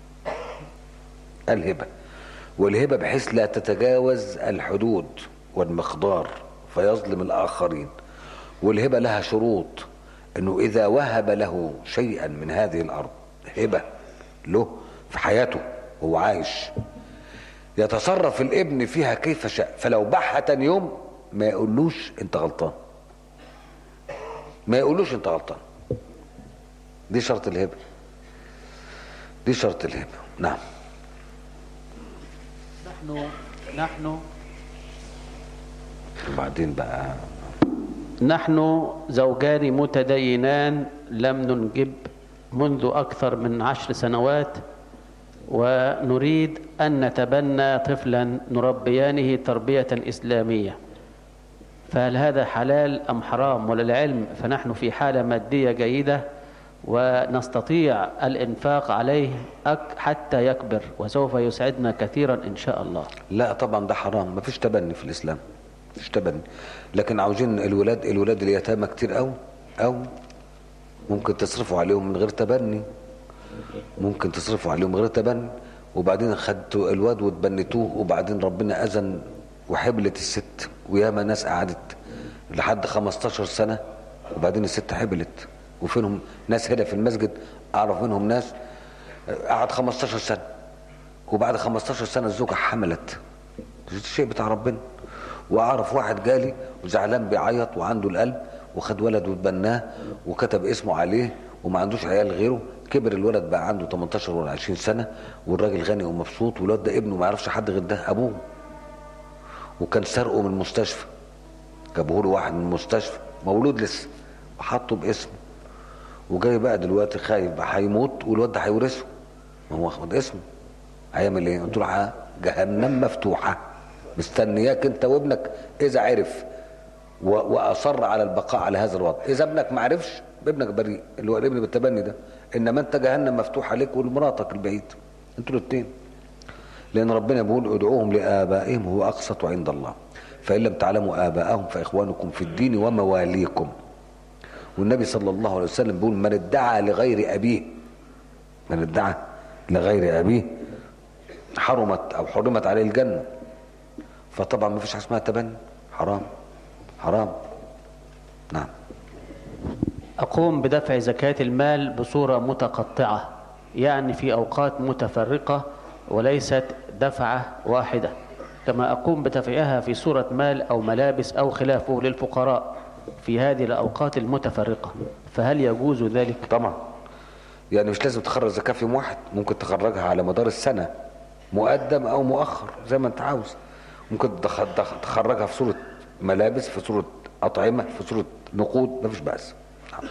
الهبه والهبه بحيث لا تتجاوز الحدود والمقدار فيظلم الاخرين والهبه لها شروط انه اذا وهب له شيئا من هذه الارض هبه له في حياته وهو عايش يتصرف الابن فيها كيف شاء فلو باعها تاني يوم ما يقولوش انت غلطان ما يقولوش انت غلطان دي شرط الهبه دي شرط الهبه نعم نحن نحن وبعدين بقى نحن زوجان متدينان لم ننجب منذ أكثر من عشر سنوات ونريد أن نتبنى طفلا نربيانه تربية إسلامية فهل هذا حلال أم حرام وللعلم فنحن في حالة مادية جيدة ونستطيع الإنفاق عليه أك- حتى يكبر وسوف يسعدنا كثيرا إن شاء الله لا طبعا ده حرام مفيش تبني في الاسلام مش تبني لكن عاوزين الولاد الولاد اليتامى كتير قوي او ممكن تصرفوا عليهم من غير تبني ممكن تصرفوا عليهم من غير تبني وبعدين خدتوا الواد وتبنتوه وبعدين ربنا اذن وحبلت الست وياما ناس قعدت لحد 15 سنه وبعدين الست حبلت وفينهم ناس هنا في المسجد اعرف منهم ناس قعد 15 سنه وبعد 15 سنه الزوجه حملت الشيء بتاع ربنا واعرف واحد جالي وزعلان بيعيط وعنده القلب وخد ولد وتبناه وكتب اسمه عليه وما عندوش عيال غيره كبر الولد بقى عنده 18 ولا 20 سنه والراجل غني ومبسوط والولد ده ابنه ما يعرفش حد غير ده ابوه وكان سرقه من المستشفى جابوه له واحد من المستشفى مولود لسه وحطه باسمه وجاي بقى دلوقتي خايف بقى هيموت والواد ده هيورثه ما هو واخد اسمه هيعمل ايه؟ قلت له جهنم مفتوحه مستنياك انت وابنك اذا عرف و- واصر على البقاء على هذا الوضع اذا ابنك ما عرفش ابنك بريء اللي هو الابن بالتبني ده انما انت جهنم مفتوح عليك ولمراتك البعيد انتوا الاثنين لان ربنا بيقول ادعوهم لابائهم هو اقسط عند الله فان لم تعلموا اباءهم فاخوانكم في الدين ومواليكم والنبي صلى الله عليه وسلم بيقول من ادعى لغير ابيه من ادعى لغير ابيه حرمت او حرمت عليه الجنه فطبعا ما فيش حاجه اسمها تبني حرام حرام نعم أقوم بدفع زكاة المال بصورة متقطعة يعني في أوقات متفرقة وليست دفعة واحدة كما أقوم بدفعها في صورة مال أو ملابس أو خلافه للفقراء في هذه الأوقات المتفرقة فهل يجوز ذلك؟ طبعا يعني مش لازم تخرج زكاه في يوم واحد ممكن تخرجها على مدار السنه مقدم او مؤخر زي ما انت عاوز ممكن تخ- تخ- تخرجها في صوره ملابس في صوره اطعمه في صوره نقود مفيش باس نعم.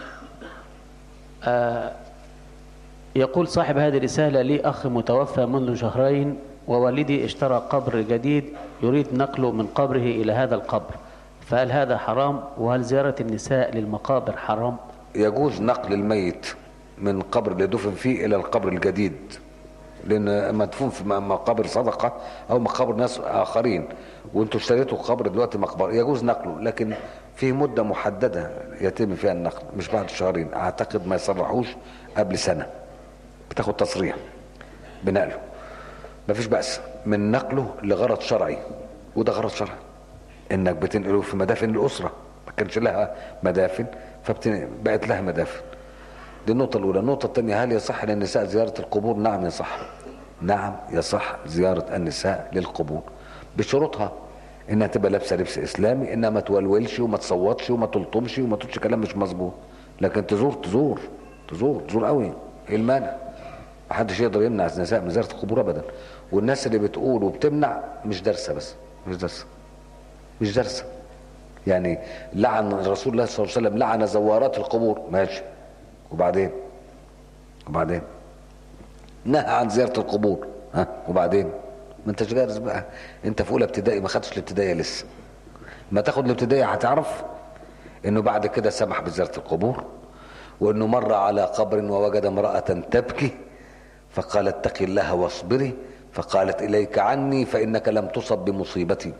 يقول صاحب هذه الرسالة لي أخ متوفى منذ شهرين ووالدي اشترى قبر جديد يريد نقله من قبره إلى هذا القبر فهل هذا حرام وهل زيارة النساء للمقابر حرام يجوز نقل الميت من قبر اللي دفن فيه الى القبر الجديد لان مدفون في م- مقابر صدقه او مقابر ناس اخرين وانتوا اشتريتوا قبر دلوقتي مقبره يجوز نقله لكن في مده محدده يتم فيها النقل مش بعد شهرين اعتقد ما يصرحوش قبل سنه بتاخد تصريح بنقله مفيش بأس من نقله لغرض شرعي وده غرض شرعي انك بتنقله في مدافن الاسره ما كانش لها مدافن فبقت لها مدافن دي النقطة الأولى، النقطة الثانية هل يصح للنساء زيارة القبور؟ نعم يصح. نعم يصح زيارة النساء للقبور بشروطها انها تبقى لابسة لبس اسلامي، انها ما تولولش وما تصوتش وما تلطمش وما تقولش كلام مش مظبوط. لكن تزور تزور تزور تزور قوي ايه المانع؟ محدش يقدر يمنع النساء من زيارة القبور ابدا. والناس اللي بتقول وبتمنع مش دارسة بس مش دارسة. مش دارسة. يعني لعن رسول الله صلى الله عليه وسلم لعن زوارات القبور ماشي وبعدين وبعدين نهى عن زيارة القبور ها وبعدين ما انتش جالس بقى انت في اولى ابتدائي ما خدتش الابتدائي لسه ما تاخد الابتدائي هتعرف انه بعد كده سمح بزيارة القبور وانه مر على قبر ووجد امرأة تبكي فقال اتقي الله واصبري فقالت اليك عني فانك لم تصب بمصيبتي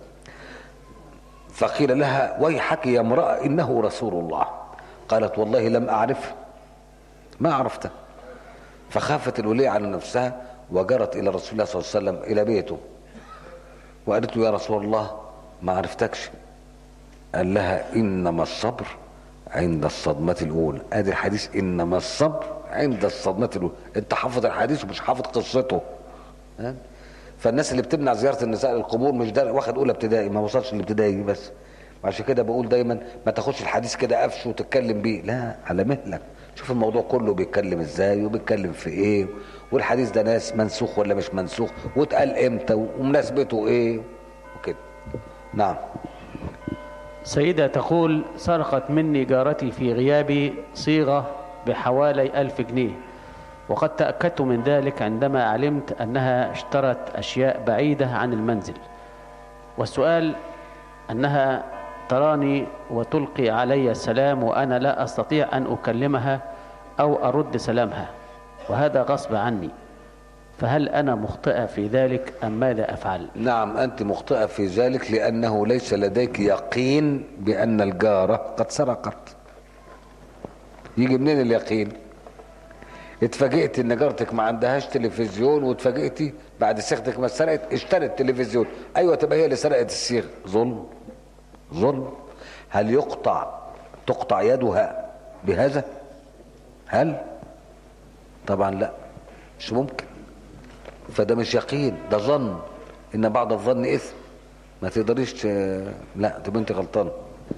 فقيل لها ويحك يا امرأة انه رسول الله قالت والله لم اعرفه ما عرفته فخافت الولية على نفسها وجرت إلى رسول الله صلى الله عليه وسلم إلى بيته وقالت له يا رسول الله ما عرفتكش قال لها إنما الصبر عند الصدمة الأولى أدي الحديث إنما الصبر عند الصدمة الأولى أنت حافظ الحديث ومش حافظ قصته ها؟ فالناس اللي بتمنع زيارة النساء للقبور مش ده واخد أولى ابتدائي ما وصلش الابتدائي بس عشان كده بقول دايما ما تاخدش الحديث كده قفش وتتكلم بيه لا على مهلك شوف الموضوع كله بيتكلم ازاي وبيتكلم في ايه والحديث ده ناس منسوخ ولا مش منسوخ واتقال امتى ومناسبته ايه وكده نعم سيدة تقول سرقت مني جارتي في غيابي صيغة بحوالي ألف جنيه وقد تأكدت من ذلك عندما علمت أنها اشترت أشياء بعيدة عن المنزل والسؤال أنها تراني وتلقي علي السلام وأنا لا أستطيع أن أكلمها أو أرد سلامها وهذا غصب عني فهل أنا مخطئة في ذلك أم ماذا أفعل نعم أنت مخطئة في ذلك لأنه ليس لديك يقين بأن الجارة قد سرقت يجي منين اليقين اتفاجئت ان جارتك ما عندهاش تلفزيون واتفاجئتي بعد صيغتك ما سرقت اشترت تلفزيون ايوه تبقى هي اللي سرقت الصيغ ظلم ظلم هل يقطع تقطع يدها بهذا هل طبعا لا مش ممكن فده مش يقين ده ظن ان بعض الظن اثم ما تقدريش ت... لا تبقى انت غلطان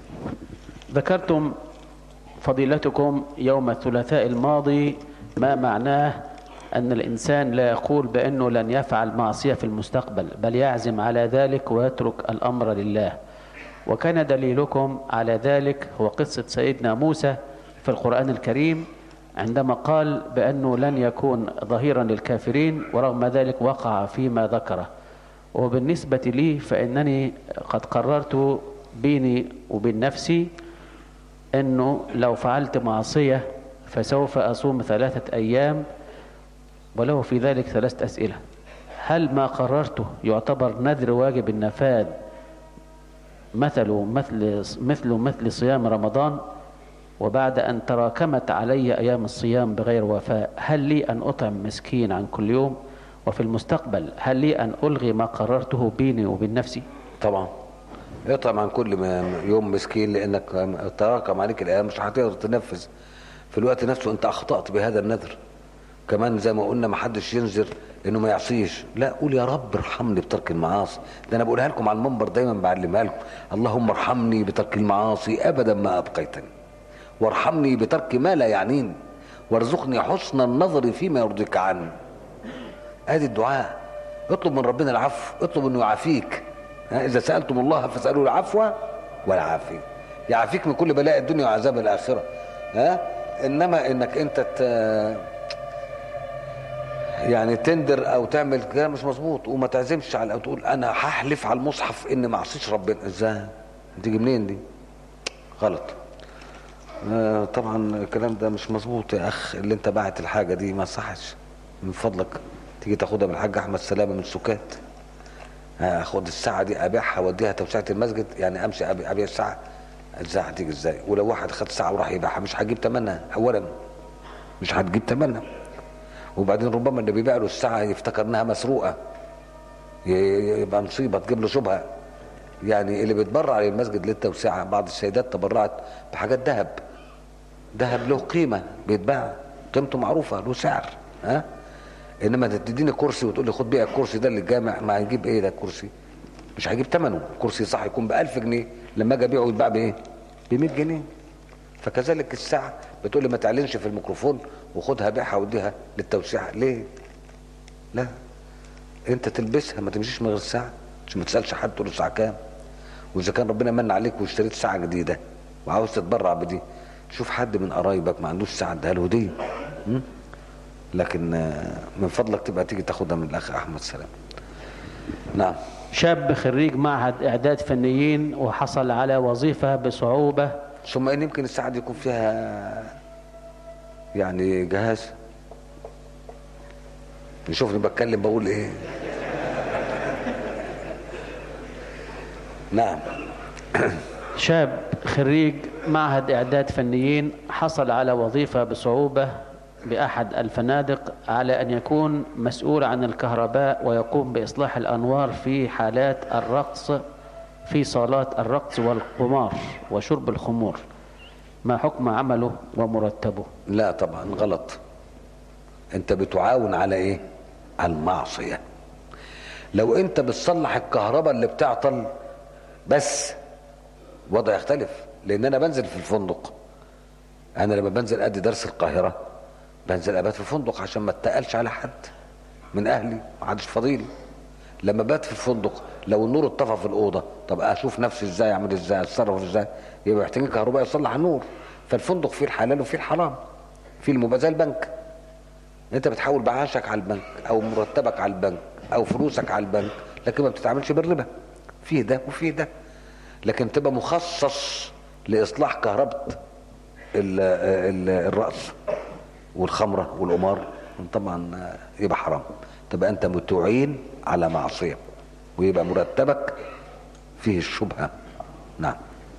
ذكرتم فضيلتكم يوم الثلاثاء الماضي ما معناه أن الإنسان لا يقول بأنه لن يفعل معصية في المستقبل بل يعزم على ذلك ويترك الأمر لله وكان دليلكم على ذلك هو قصة سيدنا موسى في القرآن الكريم عندما قال بأنه لن يكون ظهيرا للكافرين ورغم ذلك وقع فيما ذكره وبالنسبة لي فإنني قد قررت بيني وبين نفسي أنه لو فعلت معصية فسوف أصوم ثلاثة أيام وله في ذلك ثلاثة أسئلة هل ما قررته يعتبر نذر واجب النفاذ مثل مثل مثل مثل صيام رمضان وبعد أن تراكمت علي أيام الصيام بغير وفاء هل لي أن أطعم مسكين عن كل يوم وفي المستقبل هل لي أن ألغي ما قررته بيني وبين نفسي طبعا اطعم عن كل ما يوم مسكين لانك تراكم عليك الايام مش هتقدر تنفذ في الوقت نفسه انت اخطات بهذا النذر كمان زي ما قلنا ما حدش ينذر انه ما يعصيش لا قول يا رب ارحمني بترك المعاصي ده انا بقولها لكم على المنبر دايما بعلمها لكم اللهم ارحمني بترك المعاصي ابدا ما ابقيتني وارحمني بترك ما لا يعنيني وارزقني حسن النظر فيما يرضيك عني ادي الدعاء اطلب من ربنا العفو اطلب انه يعافيك ها، اذا سالتم الله فاسالوا العفو والعافيه يعافيك من كل بلاء الدنيا وعذاب الاخره ها انما انك انت ت... يعني تندر او تعمل كلام مش مظبوط وما تعزمش على او تقول انا هحلف على المصحف ان ما اعصيش ربنا ازاي تيجي منين دي غلط آه طبعا الكلام ده مش مظبوط يا اخ اللي انت باعت الحاجه دي ما صحش من فضلك تيجي تاخدها من الحاج احمد سلامه من سكات اخد الساعه دي ابيعها اوديها توسعه المسجد يعني امشي أبي- ابيع الساعه ازاي هتيجي ازاي ولو واحد خد ساعه وراح يبيعها مش هجيب ثمنها اولا مش هتجيب ثمنها وبعدين ربما اللي بيبيع له الساعه يفتكر انها مسروقه ي- ي- يبقى مصيبه تجيب له شبهه يعني اللي بيتبرع للمسجد للتوسعه بعض السيدات تبرعت بحاجات ذهب ذهب له قيمه بيتباع قيمته معروفه له سعر ها انما تديني كرسي وتقول لي خد بيع الكرسي ده اللي الجامع ما هيجيب ايه ده الكرسي مش هيجيب ثمنه الكرسي صح يكون ب 1000 جنيه لما اجي ابيعه يتباع بايه ب 100 جنيه فكذلك الساعه بتقول لي ما تعلنش في الميكروفون وخدها بيعها وديها للتوسعه ليه لا انت تلبسها ما تمشيش من غير الساعه مش ما تسالش حد تقول له الساعه كام واذا كان ربنا من عليك واشتريت ساعه جديده وعاوز تتبرع بدي شوف حد من قرايبك ما عندوش ساعه اديها له هديه م? لكن آه، من فضلك تبقى تيجي تاخدها من الاخ احمد سلام نعم شاب خريج معهد إعداد فنيين وحصل على وظيفة بصعوبة ثم ان يمكن الساعه دي يكون فيها يعني جهاز نشوفني بتكلم بقول ايه نعم شاب خريج معهد إعداد فنيين حصل على وظيفة بصعوبة بأحد الفنادق على أن يكون مسؤول عن الكهرباء ويقوم بإصلاح الأنوار في حالات الرقص في صالات الرقص والقمار وشرب الخمور ما حكم عمله ومرتبه لا طبعا غلط انت بتعاون على ايه على المعصيه لو انت بتصلح الكهرباء اللي بتعطل بس وضع يختلف لان انا بنزل في الفندق انا لما بنزل ادي درس القاهره بنزل ابات في الفندق عشان ما اتقلش على حد من اهلي ما حدش فضيل لما بات في الفندق لو النور اتطفى في الاوضه طب اشوف نفسي ازاي اعمل ازاي اتصرف ازاي يبقى محتاجين كهرباء يصلح النور فالفندق فيه الحلال وفيه الحرام فيه المبازاه البنك انت بتحول معاشك على البنك او مرتبك على البنك او فلوسك على البنك لكن ما بتتعاملش بالربا فيه ده وفيه ده لكن تبقى مخصص لاصلاح كهرباء ال- ال- الراس والخمره والقمار طبعا يبقى حرام تبقى انت متعين على معصيه ويبقى مرتبك فيه الشبهه نعم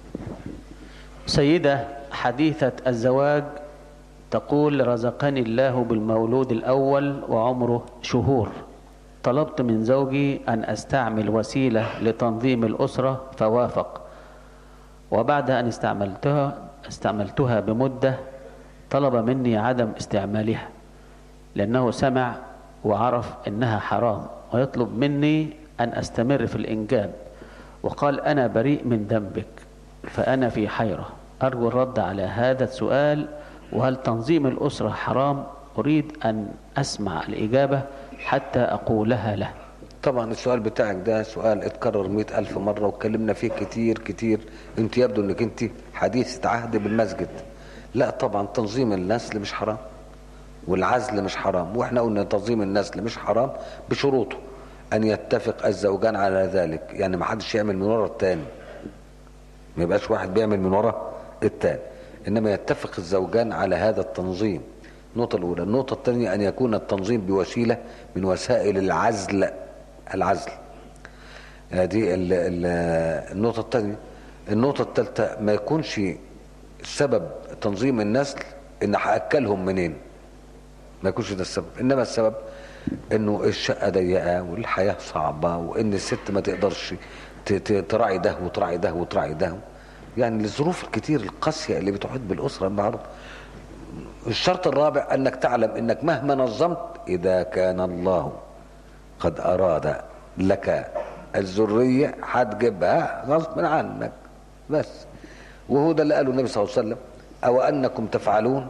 سيدة حديثة الزواج تقول رزقني الله بالمولود الأول وعمره شهور طلبت من زوجي أن أستعمل وسيلة لتنظيم الأسرة فوافق وبعد أن استعملتها استعملتها بمدة طلب مني عدم استعمالها لأنه سمع وعرف أنها حرام ويطلب مني أن أستمر في الإنجاب وقال أنا بريء من ذنبك فأنا في حيرة أرجو الرد على هذا السؤال وهل تنظيم الأسرة حرام أريد أن أسمع الإجابة حتى أقولها له طبعا السؤال بتاعك ده سؤال اتكرر مئة ألف مرة واتكلمنا فيه كتير كتير انت يبدو انك انت حديثة عهد بالمسجد لا طبعا تنظيم النسل مش حرام والعزل مش حرام واحنا قلنا تنظيم النسل مش حرام بشروطه ان يتفق الزوجان على ذلك يعني ما حدش يعمل من ورا التاني ما يبقاش واحد بيعمل من ورا التاني انما يتفق الزوجان على هذا التنظيم النقطة الأولى النقطة الثانية أن يكون التنظيم بوسيلة من وسائل العزل العزل هذه ال- ال- النقطة الثانية النقطة الثالثة ما يكونش سبب تنظيم النسل ان هاكلهم منين ما يكونش ده السبب انما السبب انه الشقه ضيقه والحياه صعبه وان الست ما تقدرش ت- ت- تراعي ده وتراعي ده وتراعي ده يعني الظروف الكتير القاسيه اللي بتحيط بالاسره النهارده الشرط الرابع انك تعلم انك مهما نظمت اذا كان الله قد اراد لك الذريه هتجيبها غصب عنك بس وهو ده اللي قاله النبي صلى الله عليه وسلم او انكم تفعلون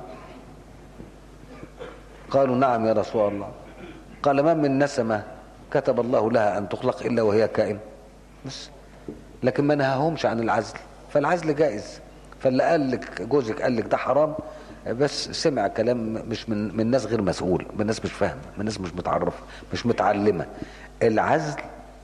قالوا نعم يا رسول الله قال ما من نسمه كتب الله لها ان تخلق الا وهي كائن بس لكن ما نهاهمش عن العزل فالعزل جائز فاللي قال لك جوزك قال لك ده حرام بس سمع كلام مش من من ناس غير مسؤول من ناس مش فاهمه من ناس مش متعرفه مش متعلمه العزل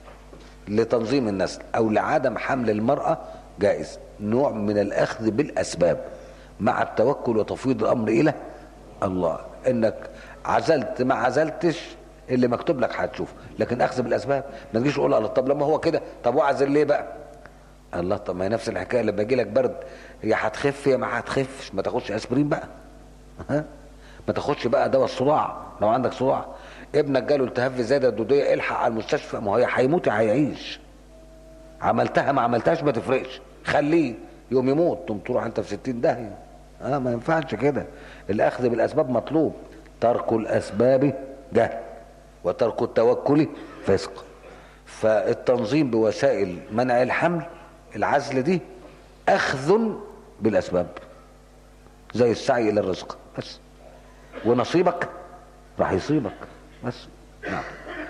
لتنظيم النسل او لعدم حمل المراه جائز نوع من الاخذ بالاسباب مع التوكل وتفويض الامر الى الله انك عزلت ما عزلتش اللي مكتوب لك هتشوف لكن اخذ بالاسباب ما تجيش تقول الله طب لما هو كده طب واعزل ليه بقى الله طب ما هي نفس الحكايه لما يجي لك برد يا هتخف يا ما هتخفش ما تاخدش اسبرين بقى ها ما تاخدش بقى دواء الصداع لو عندك صداع ابنك جاله التهاب في زايده الدوديه الحق على المستشفى ما هو يا هيموت يا هيعيش عملتها ما عملتهاش ما تفرقش خليه يوم يموت تقوم تروح انت في 60 داهيه اه ما ينفعش كده الاخذ بالاسباب مطلوب ترك الاسباب جهل وترك التوكل فسق فالتنظيم بوسائل منع الحمل العزل دي اخذ بالاسباب زي السعي الى الرزق بس ونصيبك راح يصيبك بس نعم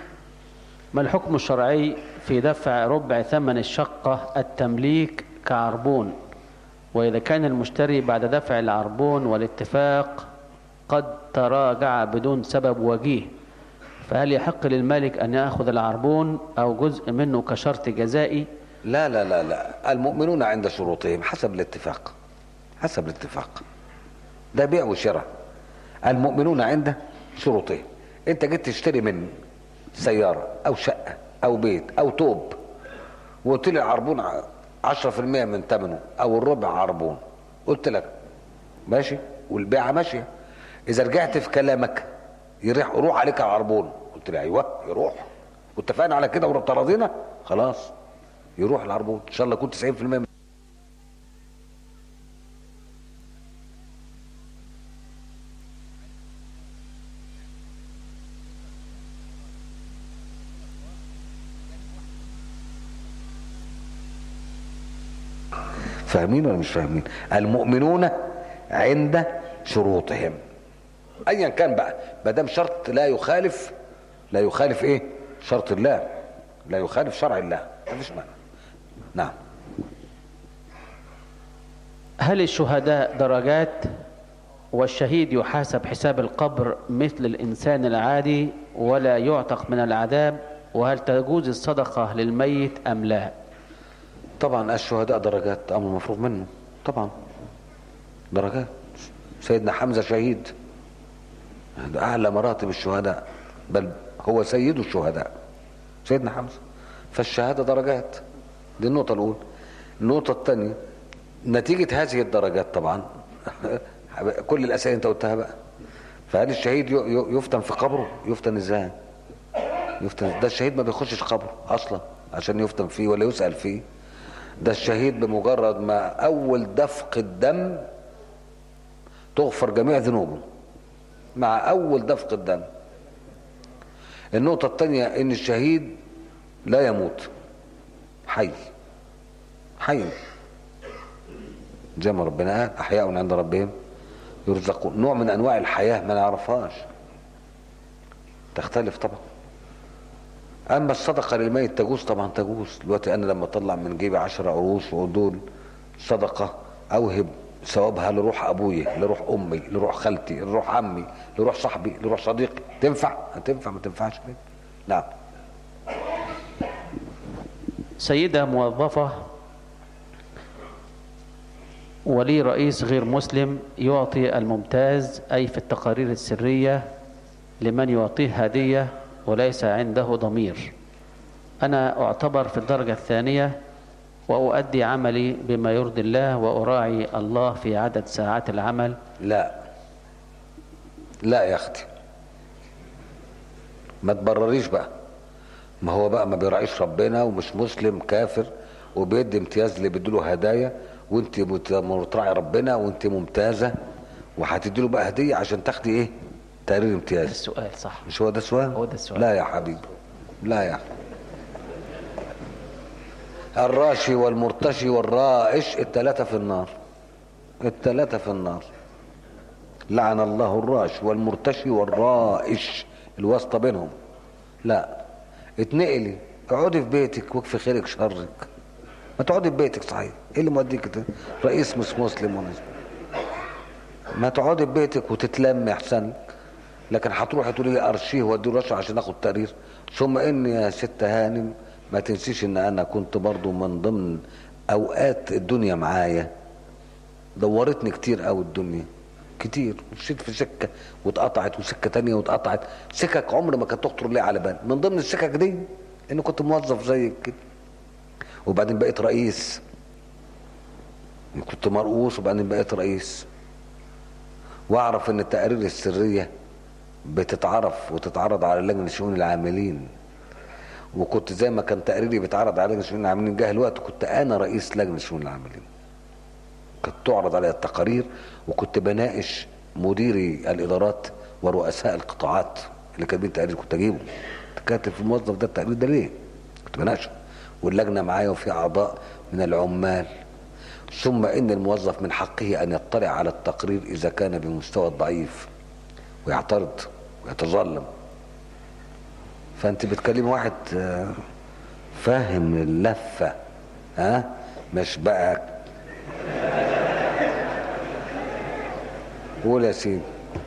ما الحكم الشرعي في دفع ربع ثمن الشقة التمليك كعربون وإذا كان المشتري بعد دفع العربون والاتفاق قد تراجع بدون سبب وجيه فهل يحق للمالك أن يأخذ العربون أو جزء منه كشرط جزائي لا لا لا لا المؤمنون عند شروطهم حسب الاتفاق حسب الاتفاق ده بيع وشراء المؤمنون عند شروطهم انت جيت تشتري من سيارة او شقة او بيت او توب وقلت لي العربون ع- 10% من ثمنه او الربع عربون قلت لك ماشي والبيعة ماشية اذا رجعت في كلامك يروح يروح عليك العربون قلت لي ايوه يروح واتفقنا على كده ورضينا خلاص يروح العربون ان شاء الله يكون 90% من فاهمين ولا مش فاهمين المؤمنون عند شروطهم ايا كان بقى ما دام شرط لا يخالف لا يخالف ايه شرط الله لا يخالف شرع الله مفيش مانع نعم هل الشهداء درجات والشهيد يحاسب حساب القبر مثل الإنسان العادي ولا يعتق من العذاب وهل تجوز الصدقة للميت أم لا طبعا الشهداء درجات امر مفروغ منه طبعا درجات سيدنا حمزه شهيد ده اعلى مراتب الشهداء بل هو سيد الشهداء سيدنا حمزة فالشهادة درجات دي النقطة الأولى النقطة الثانية نتيجة هذه الدرجات طبعا كل الأسئلة أنت قلتها بقى فهل الشهيد ي- ي- يفتن في قبره يفتن ازاي يفتن ده الشهيد ما بيخشش قبره اصلا عشان يفتن فيه ولا يسأل فيه ده الشهيد بمجرد ما اول دفق الدم تغفر جميع ذنوبه مع اول دفق الدم النقطة الثانية ان الشهيد لا يموت حي حي زي ما ربنا قال احياء عند ربهم يرزقون نوع من انواع الحياه ما نعرفهاش تختلف طبعا اما الصدقه للميت تجوز طبعا تجوز دلوقتي انا لما اطلع من جيبي عشرة قروش ودول صدقه اوهب ثوابها لروح ابويا لروح امي لروح خالتي لروح عمي لروح صاحبي لروح صديقي تنفع تنفع ما تنفعش ليه نعم سيدة موظفة ولي رئيس غير مسلم يعطي الممتاز أي في التقارير السرية لمن يعطيه هدية وليس عنده ضمير أنا أعتبر في الدرجة الثانية وأؤدي عملي بما يرضي الله وأراعي الله في عدد ساعات العمل لا لا يا اختي ما تبرريش بقى ما هو بقى ما بيراعيش ربنا ومش مسلم كافر وبيدي امتياز اللي بيديله هدايا وانت مت- بتراعي ربنا وانت ممتازه وهتدي له بقى هديه عشان تاخدي ايه؟ تقرير امتياز السؤال صح مش هو ده السؤال؟ هو ده السؤال. لا يا حبيبي لا يا حبيبي الراشي والمرتشي والرائش الثلاثة في النار الثلاثة في النار لعن الله الراش والمرتشي والرائش الواسطة بينهم لا اتنقلي اقعدي في بيتك واكفي خيرك شرك ما تقعدي في بيتك صحيح ايه اللي موديك كده رئيس مش مسلم وناس ما تقعدي في بيتك وتتلمي احسن لك لكن هتروحي تقولي لي ارشيه وادي رشا عشان اخد تقرير ثم ان يا ست هانم ما تنسيش ان انا كنت برضو من ضمن اوقات الدنيا معايا دورتني كتير قوي الدنيا كتير مشيت في سكه واتقطعت وسكه تانية واتقطعت سكك عمر ما كانت تخطر لي على بال من ضمن السكك دي ان كنت موظف زيك كده وبعدين بقيت رئيس كنت مرؤوس وبعدين بقيت رئيس واعرف ان التقارير السريه بتتعرف وتتعرض على لجنه شؤون العاملين وكنت زي ما كان تقريري بيتعرض على لجنه شؤون العاملين جه الوقت كنت انا رئيس لجنه شؤون العاملين كانت تعرض علي التقارير وكنت بناقش مديري الادارات ورؤساء القطاعات اللي كاتبين تقارير كنت اجيبه كاتب في الموظف ده التقرير ده ليه؟ كنت بناقشه واللجنه معايا وفي اعضاء من العمال ثم ان الموظف من حقه ان يطلع على التقرير اذا كان بمستوى ضعيف ويعترض ويتظلم فانت بتكلم واحد آه، فاهم اللفه ها مش بقى قول يا سيدي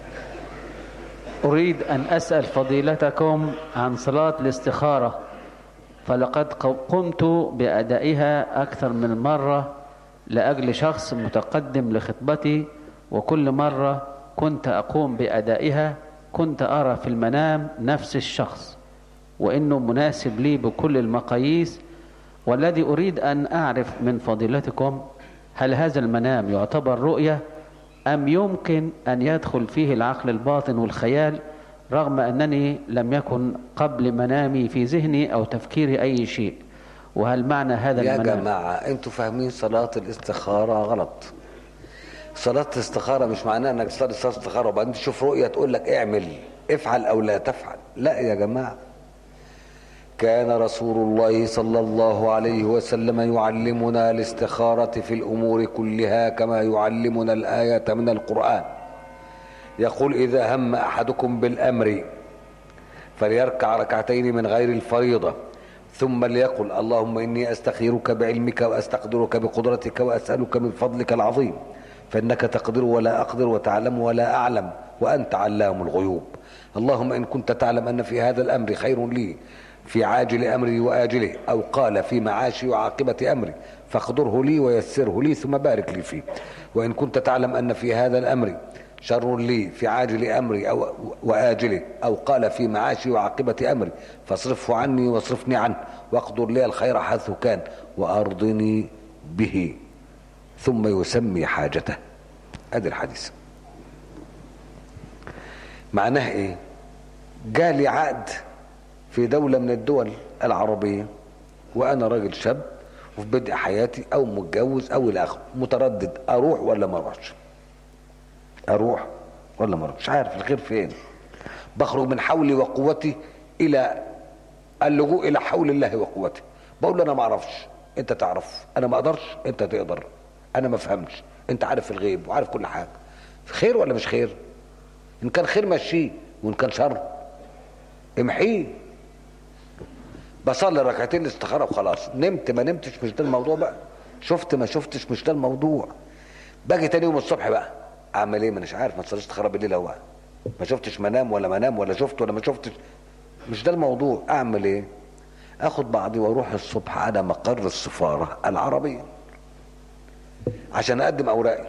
أريد أن أسأل فضيلتكم عن صلاة الاستخارة فلقد قمت بأدائها أكثر من مرة لأجل شخص متقدم لخطبتي وكل مرة كنت أقوم بأدائها كنت أرى في المنام نفس الشخص وإنه مناسب لي بكل المقاييس والذي أريد أن أعرف من فضيلتكم هل هذا المنام يعتبر رؤية أم يمكن أن يدخل فيه العقل الباطن والخيال رغم أنني لم يكن قبل منامي في ذهني أو تفكيري أي شيء وهل معنى هذا يا المنام جماعة انتوا فاهمين صلاة الاستخارة غلط صلاة الاستخارة مش معناها انك تصلي صلاة استخارة وبعدين تشوف رؤية تقول لك اعمل افعل او لا تفعل لا يا جماعة كان رسول الله صلى الله عليه وسلم يعلمنا الاستخارة في الامور كلها كما يعلمنا الآية من القرآن يقول اذا هم احدكم بالامر فليركع ركعتين من غير الفريضة ثم ليقل اللهم إني أستخيرك بعلمك وأستقدرك بقدرتك وأسألك من فضلك العظيم فإنك تقدر ولا أقدر وتعلم ولا أعلم وأنت علام الغيوب اللهم إن كنت تعلم أن في هذا الأمر خير لي في عاجل أمري وآجله أو قال في معاشي وعاقبة أمري فاقدره لي ويسره لي ثم بارك لي فيه وإن كنت تعلم أن في هذا الأمر شر لي في عاجل أمري أو وآجله أو قال في معاشي وعاقبة أمري فاصرفه عني واصرفني عنه واقدر لي الخير حيث كان وأرضني به ثم يسمي حاجته ادي الحديث معناه ايه جالي عقد في دولة من الدول العربية وانا راجل شاب وفي بدء حياتي او متجوز او الى اخره متردد اروح ولا ما اروحش اروح ولا ما اروحش عارف الخير فين بخرج من حولي وقوتي الى اللجوء الى حول الله وقوته بقول له انا ما اعرفش انت تعرف انا ما اقدرش انت تقدر انا ما افهمش انت عارف الغيب وعارف كل حاجه خير ولا مش خير ان كان خير مشيه وان كان شر امحيه بصلي ركعتين الاستخاره وخلاص نمت ما نمتش مش ده الموضوع بقى شفت ما شفتش مش ده الموضوع باجي تاني يوم الصبح بقى اعمل ايه ما مش عارف ما تصليش استخاره بالليل اهو ما شفتش منام ولا منام ولا شفت ولا ما شفتش مش ده الموضوع اعمل ايه اخد بعضي واروح الصبح على مقر السفاره العربيه عشان اقدم اوراقي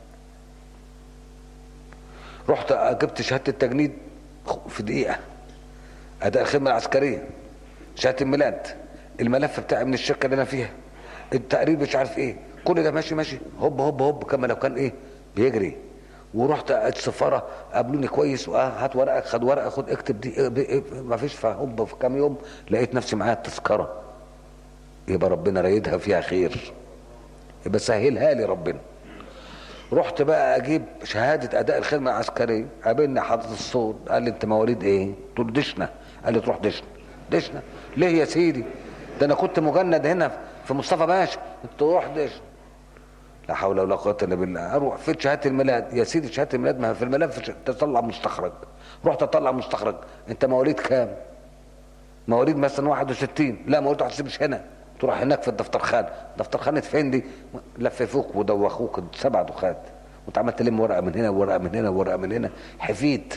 رحت جبت شهاده التجنيد في دقيقه اداء الخدمه العسكريه شهاده الميلاد الملف بتاعي من الشركه اللي انا فيها التقرير مش عارف ايه كل ده ماشي ماشي هوب هوب هوب كما لو كان ايه بيجري ورحت السفاره قابلوني كويس واه هات ورقك خد ورقه خد اكتب دي ما فيش فهوب في كام يوم لقيت نفسي معايا التذكره يبقى ربنا رايدها فيها خير يبقى سهلها لي ربنا رحت بقى اجيب شهاده اداء الخدمه العسكريه قابلني حضره الصوت قال لي انت مواليد ايه؟ قلت له دشنا قال لي تروح دشنا دشنا ليه يا سيدي؟ ده انا كنت مجند هنا في مصطفى باشا تروح دشنا لا حول ولا قوه الا بالله اروح فين شهاده الميلاد يا سيدي شهاده الميلاد ما في الملف تطلع مستخرج رحت اطلع مستخرج انت مواليد كام؟ مواليد مثلا 61 لا مواليد 61 مش هنا تروح هناك في الدفتر خان دفتر خانة فين دي لففوك ودوخوك سبع دخات وانت عمال تلم ورقه من هنا ورقه من هنا ورقه من هنا حفيت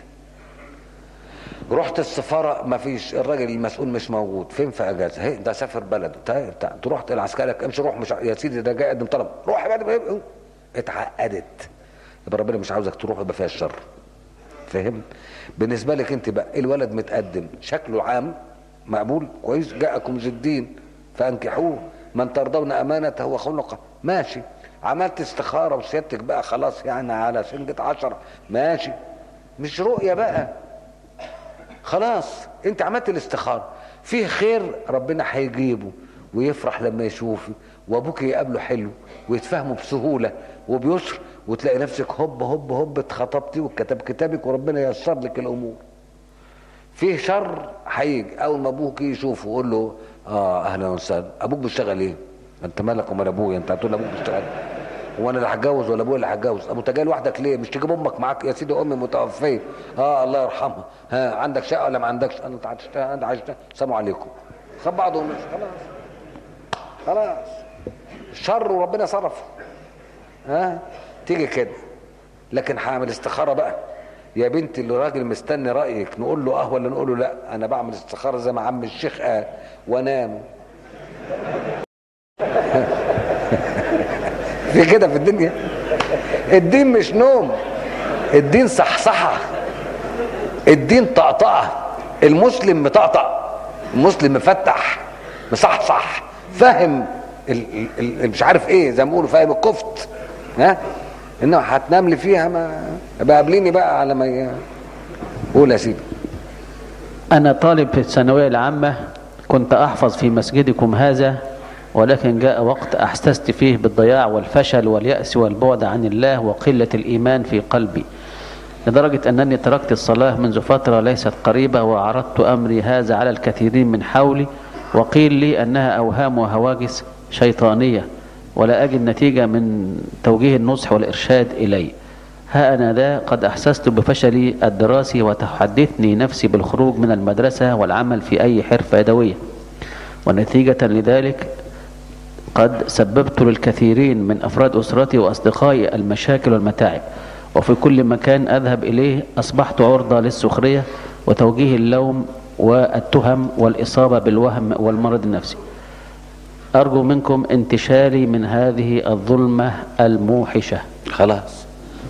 رحت السفاره ما فيش الراجل المسؤول مش موجود فين في اجازه هي ده سافر بلده تروح العسكري امشي روح مش يا سيدي ده جاي يقدم طلب روح يا بلد اتعقدت يبقى ربنا مش عاوزك تروح يبقى فيها الشر فاهم بالنسبه لك انت بقى الولد متقدم شكله عام مقبول كويس جاءكم الدين فانكحوه من ترضون امانته وخلقه ماشي عملت استخاره وسيادتك بقى خلاص يعني على سنجة عشرة ماشي مش رؤية بقى خلاص انت عملت الاستخارة فيه خير ربنا هيجيبه ويفرح لما يشوفه وابوك يقابله حلو ويتفهموا بسهولة وبيسر وتلاقي نفسك هوب هوب هوب اتخطبتي وكتب كتابك وربنا ييسر لك الامور فيه شر هيجي اول ما ابوك يشوفه يقول له اه اهلا وسهلا ابوك بيشتغل ايه انت مالك ومال ابويا انت هتقول ابوك بيشتغل هو انا اللي هتجوز ولا ابويا اللي هتجوز ابو انت جاي لوحدك ليه مش تجيب امك معاك يا سيدي امي متوفيه اه الله يرحمها ها عندك شقه ولا ما عندكش انت عشتها انت عشتها السلام عليكم خد بعضه ومشي خلاص خلاص شر وربنا صرفه ها تيجي كده لكن هعمل استخاره بقى يا بنتي اللي راجل مستني رايك نقول له اه ولا نقول له لا انا بعمل استخاره زي ما عم الشيخ قال وانام في كده في الدنيا الدين مش نوم الدين صحصحه الدين طقطقه المسلم مطقطق المسلم مفتح مصحصح فاهم ال ال ال مش عارف ايه زي ما بيقولوا فاهم الكفت ها انما هتنام لي فيها ما يبقى قابليني بقى على ما ي... قول يا سيدي أنا طالب في الثانوية العامة كنت أحفظ في مسجدكم هذا ولكن جاء وقت أحسست فيه بالضياع والفشل واليأس والبعد عن الله وقلة الإيمان في قلبي لدرجة أنني تركت الصلاة منذ فترة ليست قريبة وعرضت أمري هذا على الكثيرين من حولي وقيل لي أنها أوهام وهواجس شيطانية ولا أجد نتيجة من توجيه النصح والإرشاد إلي ها أنا ذا قد أحسست بفشلي الدراسي وتحدثني نفسي بالخروج من المدرسة والعمل في أي حرفة يدوية ونتيجة لذلك قد سببت للكثيرين من أفراد أسرتي وأصدقائي المشاكل والمتاعب وفي كل مكان أذهب إليه أصبحت عرضة للسخرية وتوجيه اللوم والتهم والإصابة بالوهم والمرض النفسي أرجو منكم انتشالي من هذه الظلمة الموحشة خلاص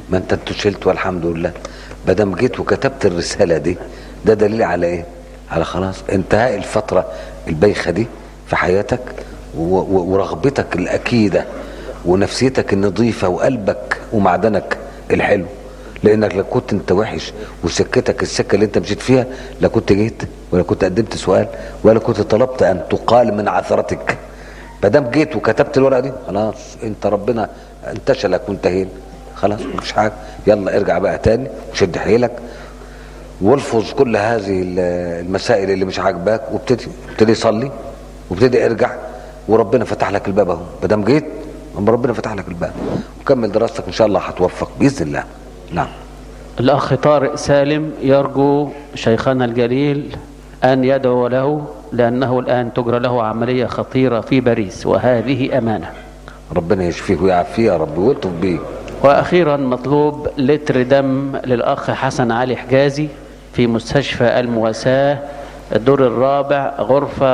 ما انت انت شلت والحمد لله ما دام جيت وكتبت الرساله دي ده دليل على ايه على خلاص انتهاء الفتره البايخه دي في حياتك و- و- ورغبتك الاكيده ونفسيتك النظيفه وقلبك ومعدنك الحلو لانك لو كنت انت وحش وسكتك السكه اللي انت مشيت فيها لا كنت جيت ولا كنت قدمت سؤال ولا كنت طلبت ان تقال من عثرتك ما دام جيت وكتبت الورقه دي خلاص انت ربنا انتشلك وانتهينا خلاص مفيش حاجه يلا ارجع بقى تاني وشد حيلك والفظ كل هذه ال- المسائل اللي مش عاجباك وابتدي ابتدي صلي وابتدي ارجع وربنا فتح لك الباب اهو ما دام جيت أما ربنا فتح لك الباب وكمل دراستك ان شاء الله هتوفق باذن الله نعم الأخ طارق سالم يرجو شيخنا الجليل أن يدعو له لأنه الآن تجرى له عملية خطيرة في باريس وهذه أمانة ربنا يشفيه ويعافيه يا رب ويلطف بيه وأخيرا مطلوب لتر دم للأخ حسن علي حجازي في مستشفى المواساة الدور الرابع غرفة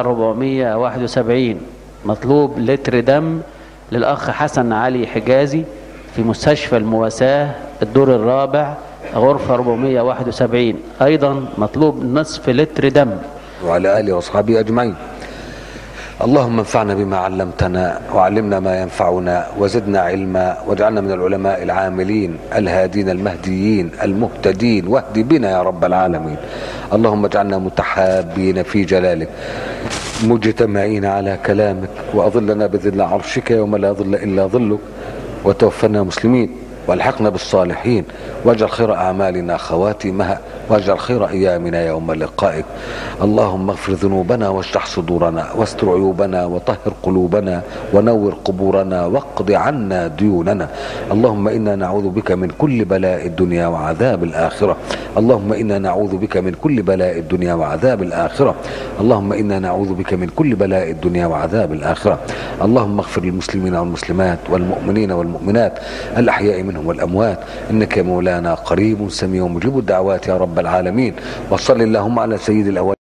471 مطلوب لتر دم للأخ حسن علي حجازي في مستشفى المواساة الدور الرابع غرفة 471 أيضا مطلوب نصف لتر دم وعلى اله واصحابه اجمعين اللهم انفعنا بما علمتنا وعلمنا ما ينفعنا وزدنا علما واجعلنا من العلماء العاملين الهادين المهديين المهتدين واهد بنا يا رب العالمين اللهم اجعلنا متحابين في جلالك مجتمعين على كلامك واظلنا بظل عرشك يوم لا ظل الا ظلك وتوفنا مسلمين والحقنا بالصالحين واجعل خير اعمالنا خواتمها واجعل خير ايامنا يوم لقائك اللهم اغفر ذنوبنا واشرح صدورنا واستر عيوبنا وطهر قلوبنا ونور قبورنا واقض عنا ديوننا اللهم انا نعوذ بك من كل بلاء الدنيا وعذاب الاخره اللهم انا نعوذ بك من كل بلاء الدنيا وعذاب الاخره اللهم انا نعوذ بك من كل بلاء الدنيا وعذاب الاخره اللهم اغفر للمسلمين والمسلمات والمؤمنين والمؤمنات الاحياء منهم والاموات انك يا مولانا قريب سميع مجيب الدعوات يا رب العالمين وصل اللهم على سيد الاولين